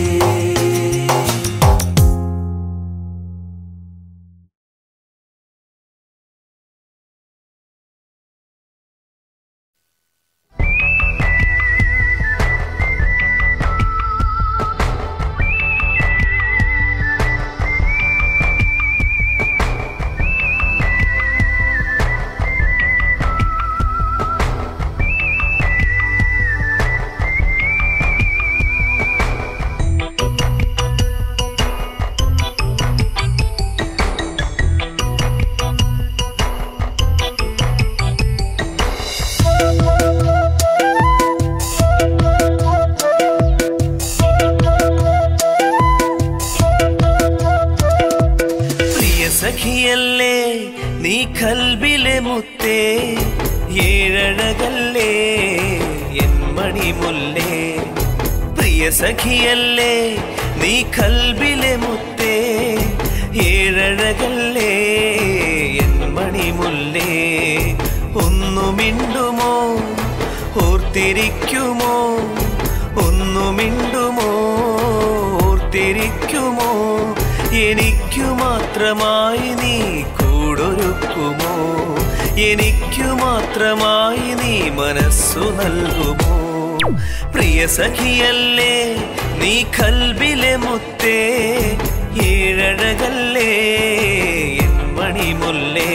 [SPEAKER 5] പ്രിയ സഖിയല്ലേ നീ കൽബിലെ മുത്തേ ഏഴഴകല്ലേ എൻ മണിമുല്ലേ പ്രിയ സഖിയല്ലേ നീ കൽബിലെ മുത്തേ ഏഴഴകല്ലേ എൻ മണിമുല്ലേ ഒന്നു മിണ്ടുമോ ഓർത്തു ഓർത്തിരിക്കുമോ ഒന്നു മിണ്ടുമോ ഓർത്തിരിക്കുമോ എനിക്കു മാത്രമായി നീ കൂടൊരുക്കുമോ എനിക്കു മാത്രമായി നീ മനസ്സു നൽകുമോ പ്രിയ സഖിയല്ലേ നീ കൽബിലെ മുത്തേ ഏഴഴകല്ലേ എൻ മണിമുല്ലേ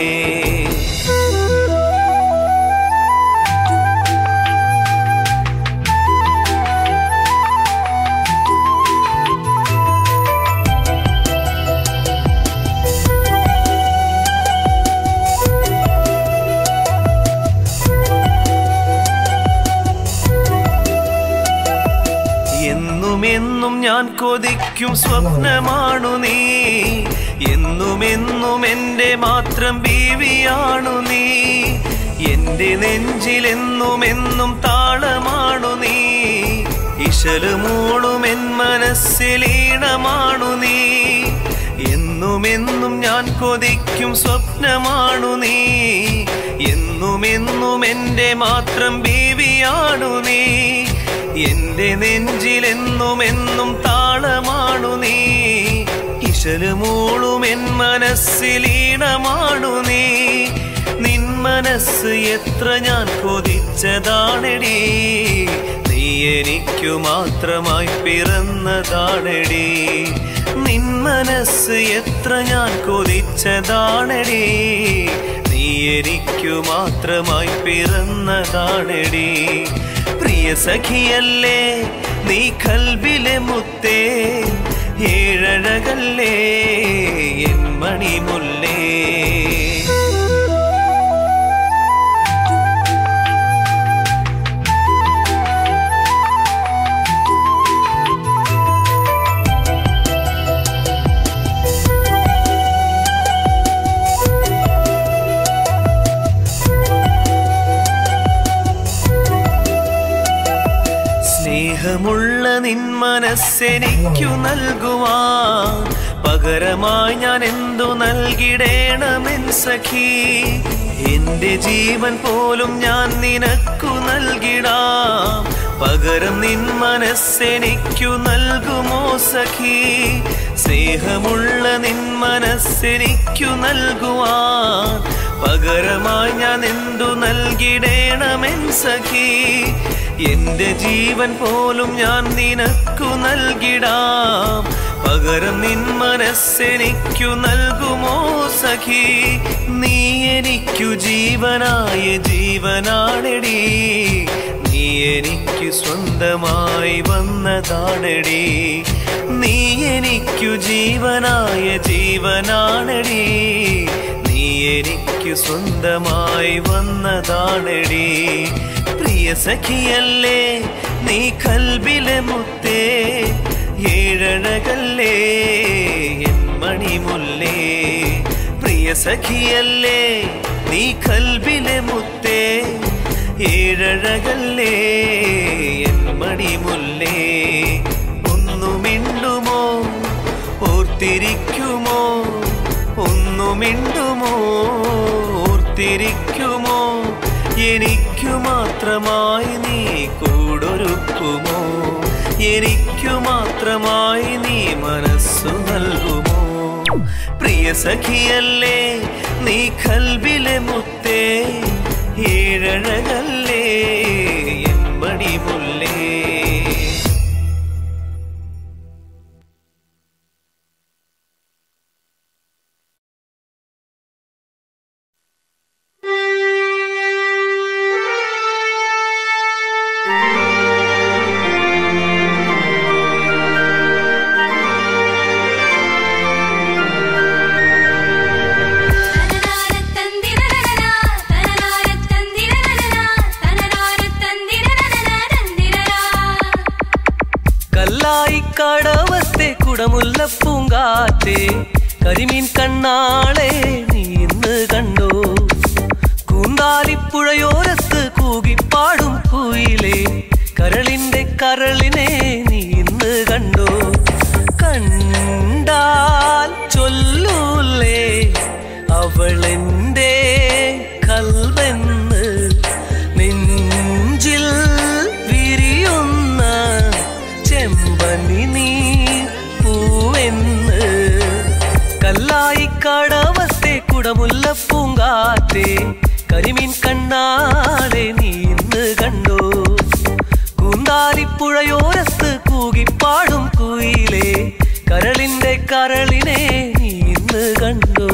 [SPEAKER 5] എന്നും എന്നും ഞാൻ കൊതിക്കും സ്വപ്നമാണു നീ എന്നും എന്നും എൻ്റെ മാത്രം ബീവിയാണു നീ എൻ്റെ നെഞ്ചിലെന്നും എന്നും താളമാണു നീ ഇശല് മൂളും എൻ മനസ്സിലീണമാണു നീ എന്നും എന്നും ഞാൻ കൊതിക്കും സ്വപ്നമാണു നീ എന്നും എന്നും എൻ്റെ മാത്രം ബീവിയാണു നീ എന്റെ നെഞ്ചിലെന്നും എന്നും താളമാണു നീ ഇശല് മൂളും എൻ മനസ്സിലീണമാണു നീ നിൻ മനസ്സ് എത്ര ഞാൻ കൊതിച്ചതാണെടി നീ എനിക്കു മാത്രമായി പിറന്നതാണെടി നിൻ മനസ്സ് എത്ര ഞാൻ കൊതിച്ചതാണെടി നീ എനിക്കു മാത്രമായി പിറന്നതാണെടി പ്രിയ സഖിയല്ലേ നീ കൽബിലെ മുത്തേ ഏഴഴകല്ലേ എൻ മണിമുല്ലേ സ്നേഹമുള്ള നിൻ മനസ്സെനിക്കു നൽകുവാൻ പകരമായി ഞാൻ എന്തു നൽകിടേണമെൻ സഖി എന്റെ ജീവൻ പോലും ഞാൻ നിനക്കു നൽകിടാം പകരം നിൻ മനസ്സെനിക്കു നൽകുമോ സഖി സ്നേഹമുള്ള നിൻ മനസ്സെനിക്കു നൽകുവാൻ പകരമായി ഞാൻ എന്തു നൽകിടേണമെൻ സഖി എന്റെ ജീവൻ പോലും ഞാൻ നിനക്കു നൽകിടാം പകരം നിൻ മനസ്സെനിക്കു നൽകുമോ സഖി നീ എനിക്കു ജീവനായ ജീവനാണെടി നീ എനിക്ക് സ്വന്തമായി വന്നതാണെടി നീ എനിക്കു ജീവനായ ജീവനാണെടി നീ എനിക്ക് സ്വന്തമായി വന്നതാണെടി പ്രിയ സഖിയല്ലേ നീ കൽബിലെ മുത്തേ ഏഴഴകല്ലേ എൻ മണിമുല്ലേ പ്രിയ സഖിയല്ലേ നീ കൽബിലെ മുത്തേ ഏഴഴകല്ലേ എൻ മണിമുല്ലേ ഒന്നു മിണ്ടുമോ ഓർത്തിരിക്കുമോ ഒന്നു മിണ്ടുമോ ഓർത്തിരിക്കുമോ എനിക്കു മാത്രമായി നീ കൂടൊരുക്കുമോ എനിക്കു മാത്രമായി നീ മനസ്സു നൽകുമോ പ്രിയ സഖിയല്ലേ നീ കൽബിലെ മുത്തേ ഏഴഴകല്ലേ എൻ മണിമുല്ലേ കല്ലായി കടവത്തെ കുടമുല്ല പൂങ്കാത്തെ കരിമീൻ കണ്ണാളെ നീ ഇന്ന് കണ്ടോ കൂന്താലിപ്പുഴയോരത്ത് കൂകിപ്പാടും കുയിലേ കരളിന്റെ കരളിനെ നീ ഇന്ന് കണ്ടോ കണ്ടാൽ ചൊല്ലൂലേ അവളെന്റെ കൽവെന്ന് നെഞ്ചിൽ കൂന്താലിപ്പുഴയോരത്ത് കൂകിപ്പാടും കുയിലേ കരളിന്റെ കരളിനെ നീ ഇന്ന് കണ്ടു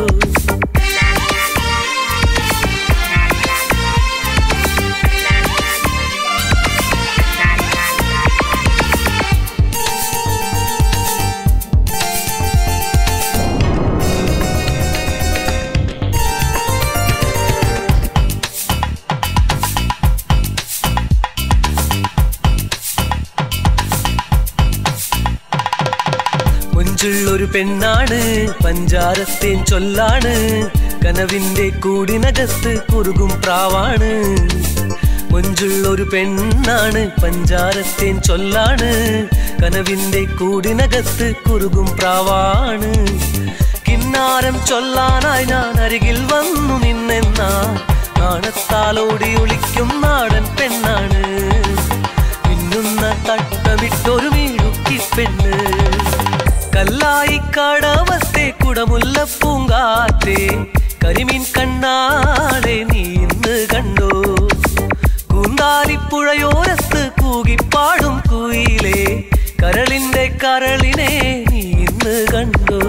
[SPEAKER 5] മുഞ്ചുള്ളൊരു പെണ്ണാണ് പഞ്ചാരത്തേൻ ചൊല്ലാണ് കനവിന്റെ കൂടിനകത്ത് കുറുകും പ്രാവാണ് മുഞ്ചുള്ളൊരു പെണ്ണാണ് പഞ്ചാരത്തേൻ ചൊല്ലാണ് കനവിന്റെ കൂടിനകത്ത് കുറുകും പ്രാവാണ് കിന്നാരം ചൊല്ലാനായി ഞാൻ അരികിൽ വന്നു നിന്നെന്ന നാണത്താലോടി ഒളിക്കും നാടൻ പെണ്ണാണ് മിന്നുന്ന തട്ടമിട്ടൊരു വീഴുക്കി പെണ്ണ് കല്ലായി കടവത്തെ കുടമുല്ല പൂങ്കാറ്റേ കരിമീൻ കണ്ണാളെ നീ ഇന്ന് കണ്ടോ കൂന്താലിപ്പുഴയോരത്ത് കൂകിപ്പാടും കുയിലേ കരളിന്റെ കരളിനെ നീ ഇന്ന് കണ്ടോ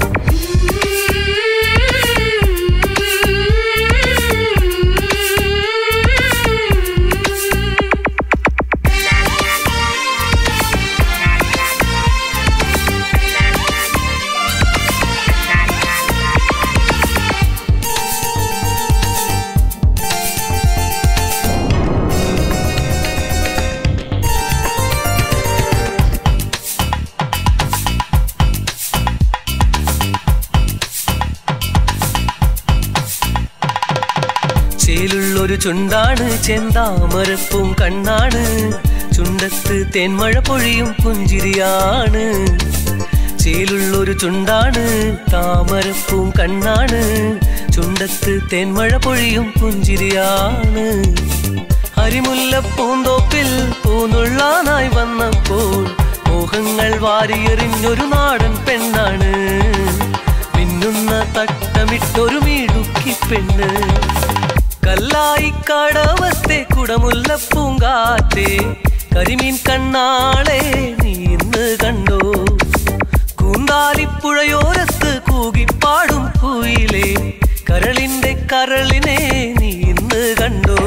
[SPEAKER 5] ചേലുള്ളൊരു ചുണ്ടാണ് ചെന്താമരപ്പും കണ്ണാണ് ചുണ്ടത്ത് തേന്മഴ പൊഴിയും പുഞ്ചിരിയാണ് ചേലുള്ളൊരു ചുണ്ടാണ് താമരപ്പൂം കണ്ണാണ് ചുണ്ടത്ത് തേന്മഴ പൊഴിയും പുഞ്ചിരിയാണ് അരിമുല്ല പൂന്തോപ്പിൽ പൂന്നുള്ളാനായി വന്നപ്പോൾ മോഹങ്ങൾ വാരിയെറിഞ്ഞൊരു നാടൻ പെണ്ണാണ് മിന്നുന്ന തട്ടമിട്ടൊരു മീടുക്കി പെണ്ണ് കല്ലായി കടവത്തെ കുടമുല്ല പൂങ്കാറ്റേ കരിമീൻ കണ്ണാളെ നീ ഇന്ന് കണ്ടോ കൂന്താലിപ്പുഴയോരത്ത് കൂകിപ്പാടും കുയിലേ കരളിന്റെ കരളിനെ നീ ഇന്ന് കണ്ടോ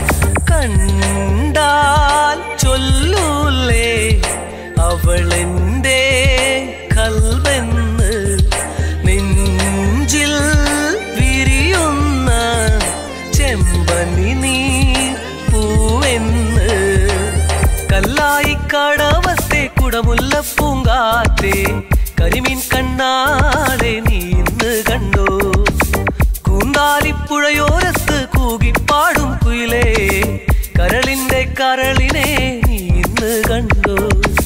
[SPEAKER 5] കണ്ടാൽ ചൊല്ലൂലേ അവളെന്റെ കൽവെന്ന് നെഞ്ചിൽ വിരിയുന്ന ചെമ്പനി നീ പൂവെന്ന് കല്ലായി കടവത്തെ കുടമുല്ല പൂങ്കാറ്റേ കരിമീൻ കണ്ണാളെ നീ ഇന്ന് കണ്ടോ കൂന്താലിപ്പുഴയോരത്ത് കൂകിപ്പാടും കുയിലേ കരളിന്റെ കരളിനെ നീ ഇന്ന് കണ്ടോ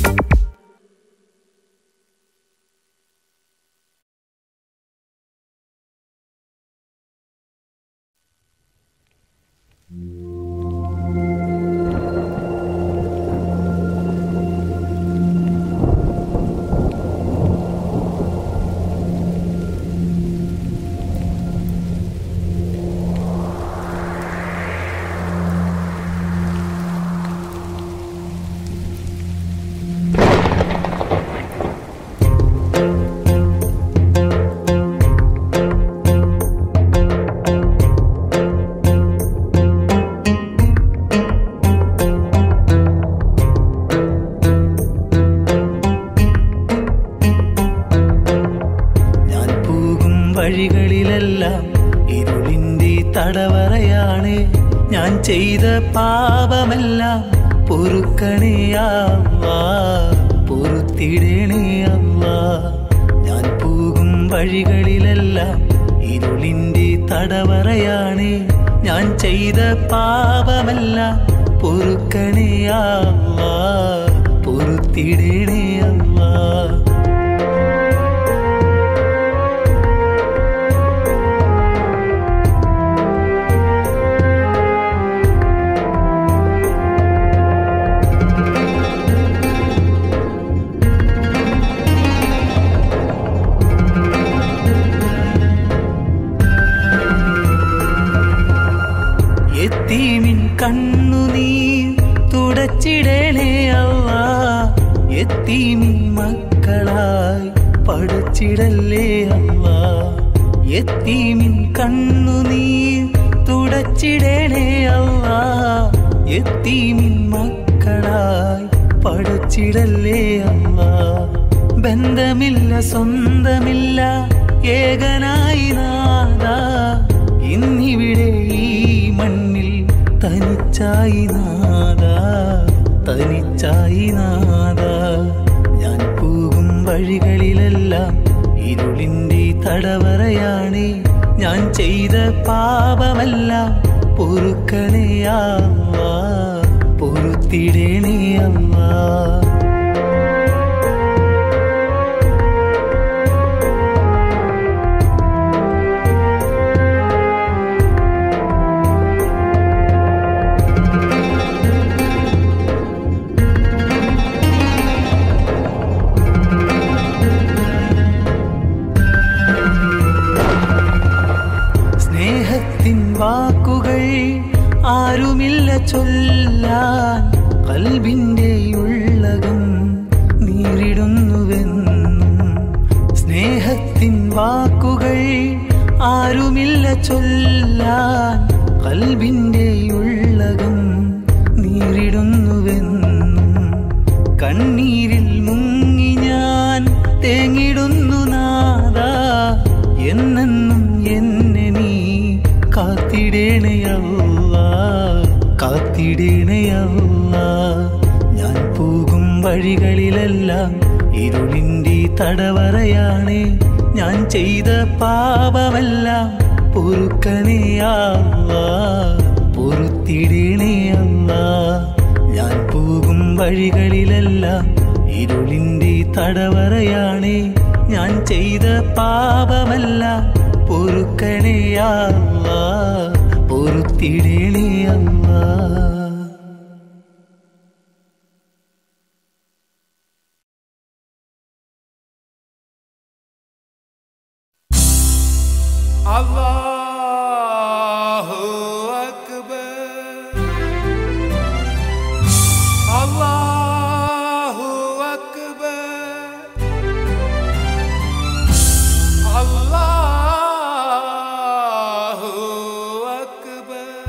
[SPEAKER 1] ഞാൻ പോകും വഴികളിലെല്ലാം ഇരുളിന്റെ തടവറയാണ് ഞാൻ ചെയ്ത പാപമെല്ലാം പൊറുക്കണേ അല്ലാ പൊറുത്തിടണേ അല്ലാ ഞാൻ പോകും വഴികളിലെല്ലാം ഇരുളിന്റെ തടവറയാണ് ഞാൻ ചെയ്ത പാപമെല്ലാം പൊറുക്കണേ അല്ലാ പൊറുത്തിടണേ അല്ലാ എത്തീമിൻ കണ്ണുനീർ തുടച്ചിടണേ എത്തീമി മക്കളായി പഠിച്ചിടല്ലേ അല്ല എത്തീമിൻ കണ്ണുനീർ തുടച്ചിടണേ അല്ല എത്തീമിൻ മക്കളായി പഠിച്ചിടല്ലേ അല്ല ബന്ധമില്ല സ്വന്തമില്ല ഏകനായി നാദ ഇന്നിവിടെ ഈ മണ്ണിൽ തനിച്ചായി നാദ തനിച്ചായി നാദ ഞാൻ പോകും വഴികളിലെല്ലാം ഇരുളിൻ്റെ തടവറയാണ് ഞാൻ ചെയ്ത പാപമെല്ലാം പൊറുക്കണേയാവ പൊറുത്തിടേണേയവ സ്നേഹത്തിൻ വാക്കുകൾ ആരുമില്ല ചൊല്ലാൻ കൽബിൻ്റെ ഉള്ളകം നീറിടുന്നുവെന്നും സ്നേഹത്തിൻ വാക്കുകൾ ആരുമില്ല ചൊല്ലാൻ കൽബിൻ്റെ ഉള്ളകം നീറിടുന്നുവെന്നും കണ്ണീരിൽ മുങ്ങി ഞാൻ തേങ്ങിടുന്നു നാദ എന്നെന്നും എന്നെ നീ കാത്തിടേണയല്ല കാത്തിടേണയല്ല ഞാൻ പോകും വഴികളിലെല്ലാം ഇരുളിൻ്റെ തടവറയാണ് ഞാൻ ചെയ്ത പാപമെല്ലാം പൊറുക്കണേയാവ പൊറുത്തിടേണേയല്ല ഞാൻ പോകും വഴികളിലെല്ലാം ഇരുളിൻ്റെ തടവറയാണ് ഞാൻ ചെയ്ത പാപമെല്ലാം പൊറുക്കണേയാവ പൊറുത്തിടേണേയല്ല
[SPEAKER 6] Allahu Akbar Allahu Akbar Allahu Akbar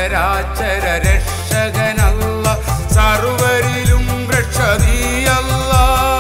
[SPEAKER 6] സർവചരാചര രക്ഷകനല്ല സർവരിലും രക്ഷ നീയല്ല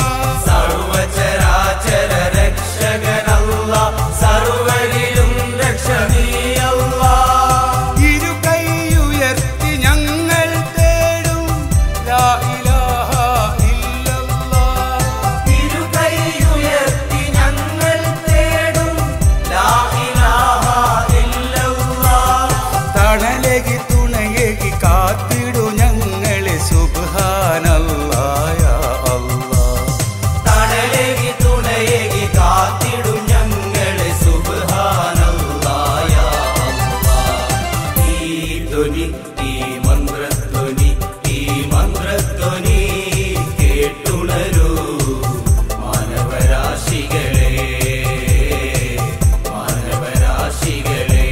[SPEAKER 3] സർവചരാചര രക്ഷകനല്ല സർവരിലും രക്ഷണീയല്ല
[SPEAKER 6] ഇരു കൈയുയർത്തി ഞങ്ങൾ തേടും ലാ ഇലാഹ ഇല്ലല്ലാഹ്.
[SPEAKER 3] ഇരുകൈയുയർത്തി ഞങ്ങൾ തേടും ലാ ഇലാഹ ഇല്ലല്ലാഹ്
[SPEAKER 6] തണലേകി തുണയേകി കാത്തിടു ഞങ്ങളെ സുബ്ഹാനല്ലായ അല്ലാഹ്
[SPEAKER 3] തണലേകി തുണയേകി കാത്തിടും ഞങ്ങളെ സുബ്ഹാനല്ലായ അല്ലാഹ് ഈ ധ്വനി ഈ മന്ത്രധ്വനി ഈ മന്ത്രധ്വനി കേട്ടുണരൂ മാനവരാശികളെ മാനവരാശികളെ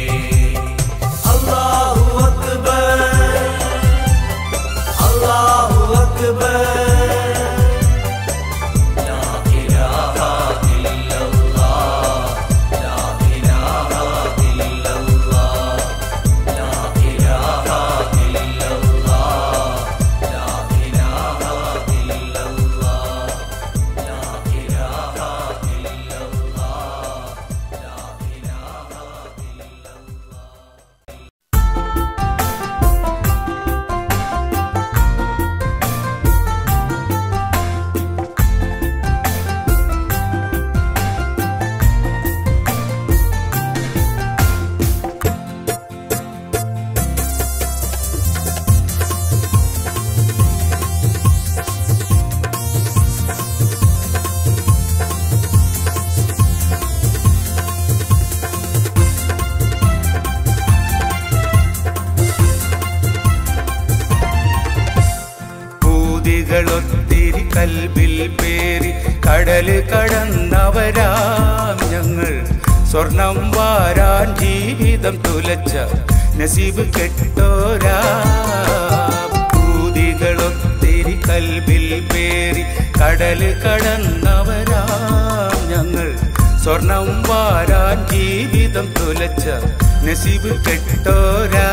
[SPEAKER 3] അല്ലാഹു അക്ബർ അല്ലാഹു അക്ബർ ലാ ഇലാഹ ഇല്ലല്ലാഹ് ലാ ഇലാഹ ഇല്ലല്ലാഹ് ലാ ഇലാഹ ഇല്ലല്ലാഹ് ലാ ഇലാഹ ഇല്ലല്ലാഹ് ലാ ഇലാഹ ഇല്ലല്ലാഹ് ലാ ഇലാഹ ഇല്ലല്ലാഹ്
[SPEAKER 6] പൂതികളൊത്തിരി കൽബിൽ പേരി കടല് കടന്നവരാം ഞങ്ങൾ സ്വർണം വാരാൻ ജീവിതം തുലച്ച നസീബ് കെട്ടോരാ പൂതികളൊത്തിരി കൽബിൽ പേരി കടല് കടന്നവരാം ഞങ്ങൾ സ്വർണം വാരാൻ ജീവിതം തുലച്ച നസീബ് കെട്ടോരാ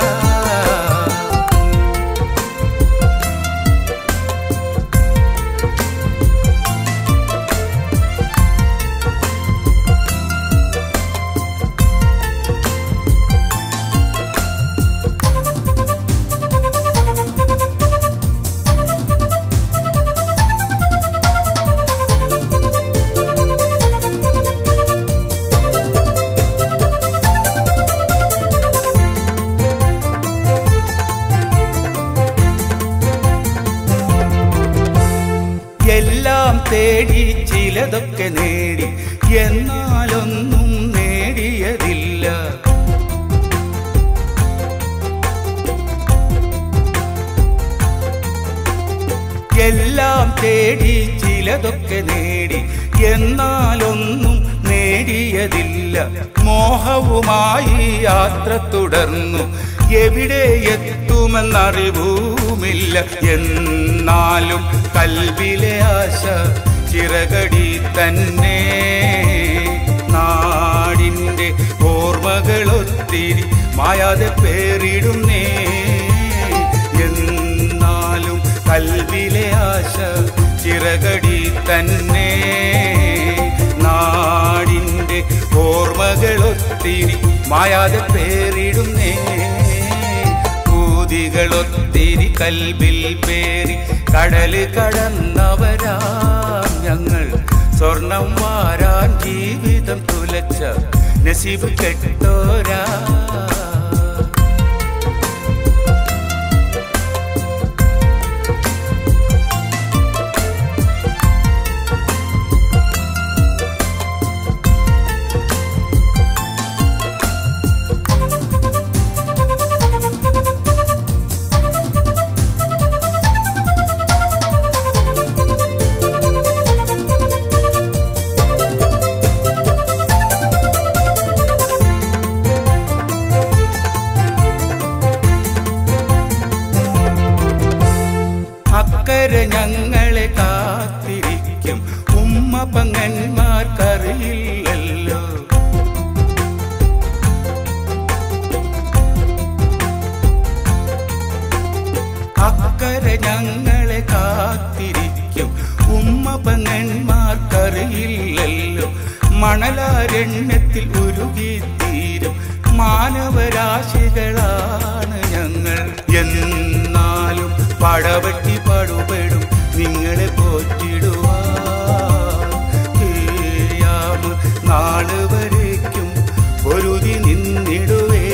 [SPEAKER 6] എല്ലാം തേടി ചിലതൊക്കെ നേടി എന്നാലൊന്നും നേടിയതില്ല എല്ലാം തേടി ചിലതൊക്കെ നേടി എന്നാലൊന്നും നേടിയതില്ല മോഹവുമായി യാത്ര തുടർന്നു എവിടെ എത്തുമെന്നറിവുമില്ല എന്നാലും കൽവിലെ ആശ ചിറകടി തന്നെ നാടിൻ്റെ ഓർമ്മകളൊത്തിരി മായാതെ പേരിടുന്നേ എന്നാലും കൽവിലെ ആശ ചിറകടി തന്നെ നാടിൻ്റെ ഓർമ്മകളൊത്തിരി മായാതെ പേരിടുന്നേ പൂതികളൊത്തിരി കൽബിൽ പേരി കടല് കടന്നവരാം ഞങ്ങൾ സ്വർണം വാരാൻ ജീവിതം തുലച്ച നസീബ് കെട്ടോരാ അക്കരെ ഞങ്ങളെ കാത്തിരിക്കും ഉമ്മ പങ്ങന്മാർക്കറിയില്ലല്ലോ മണലാരണ്യത്തിൽ ഉരുകിത്തീരും മാനവരാശികളാണ് ഞങ്ങൾ എന്നാലും പടവട്ടി പടുപെടും നിങ്ങളെ പോറ്റിടുവാൻ ഏയാമ് നാള് വരയ്ക്കും പൊരുതി നിന്നിടുവേ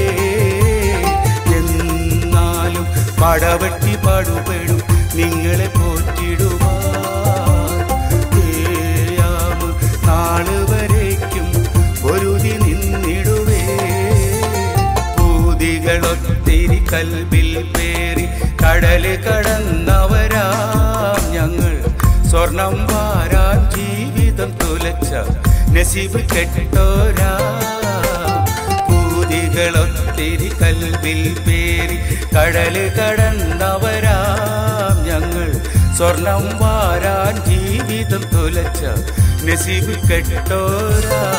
[SPEAKER 6] എന്നാലും പടവട്ടി പടുപെടും നിങ്ങളെ പോറ്റിടുവാൻ ഏയാമ് നാള് വരയ്ക്കും പൊരുതി നിന്നിടുവേ പൂതികളൊത്തിരി കൽബിൽ പേറി കടല് കടന്നവരാം ഞങ്ങൾ സ്വർണം വാരാൻ ജീവിതം തുലച്ച നസീബ് കെട്ടോരാ പൂതികളൊത്തിരി കൽബിൽ പേറി കടല് കടന്നവരാം ഞങ്ങൾ സ്വർണം വാരാൻ ജീവിതം തുലച്ച നസീബ് കെട്ടോരാ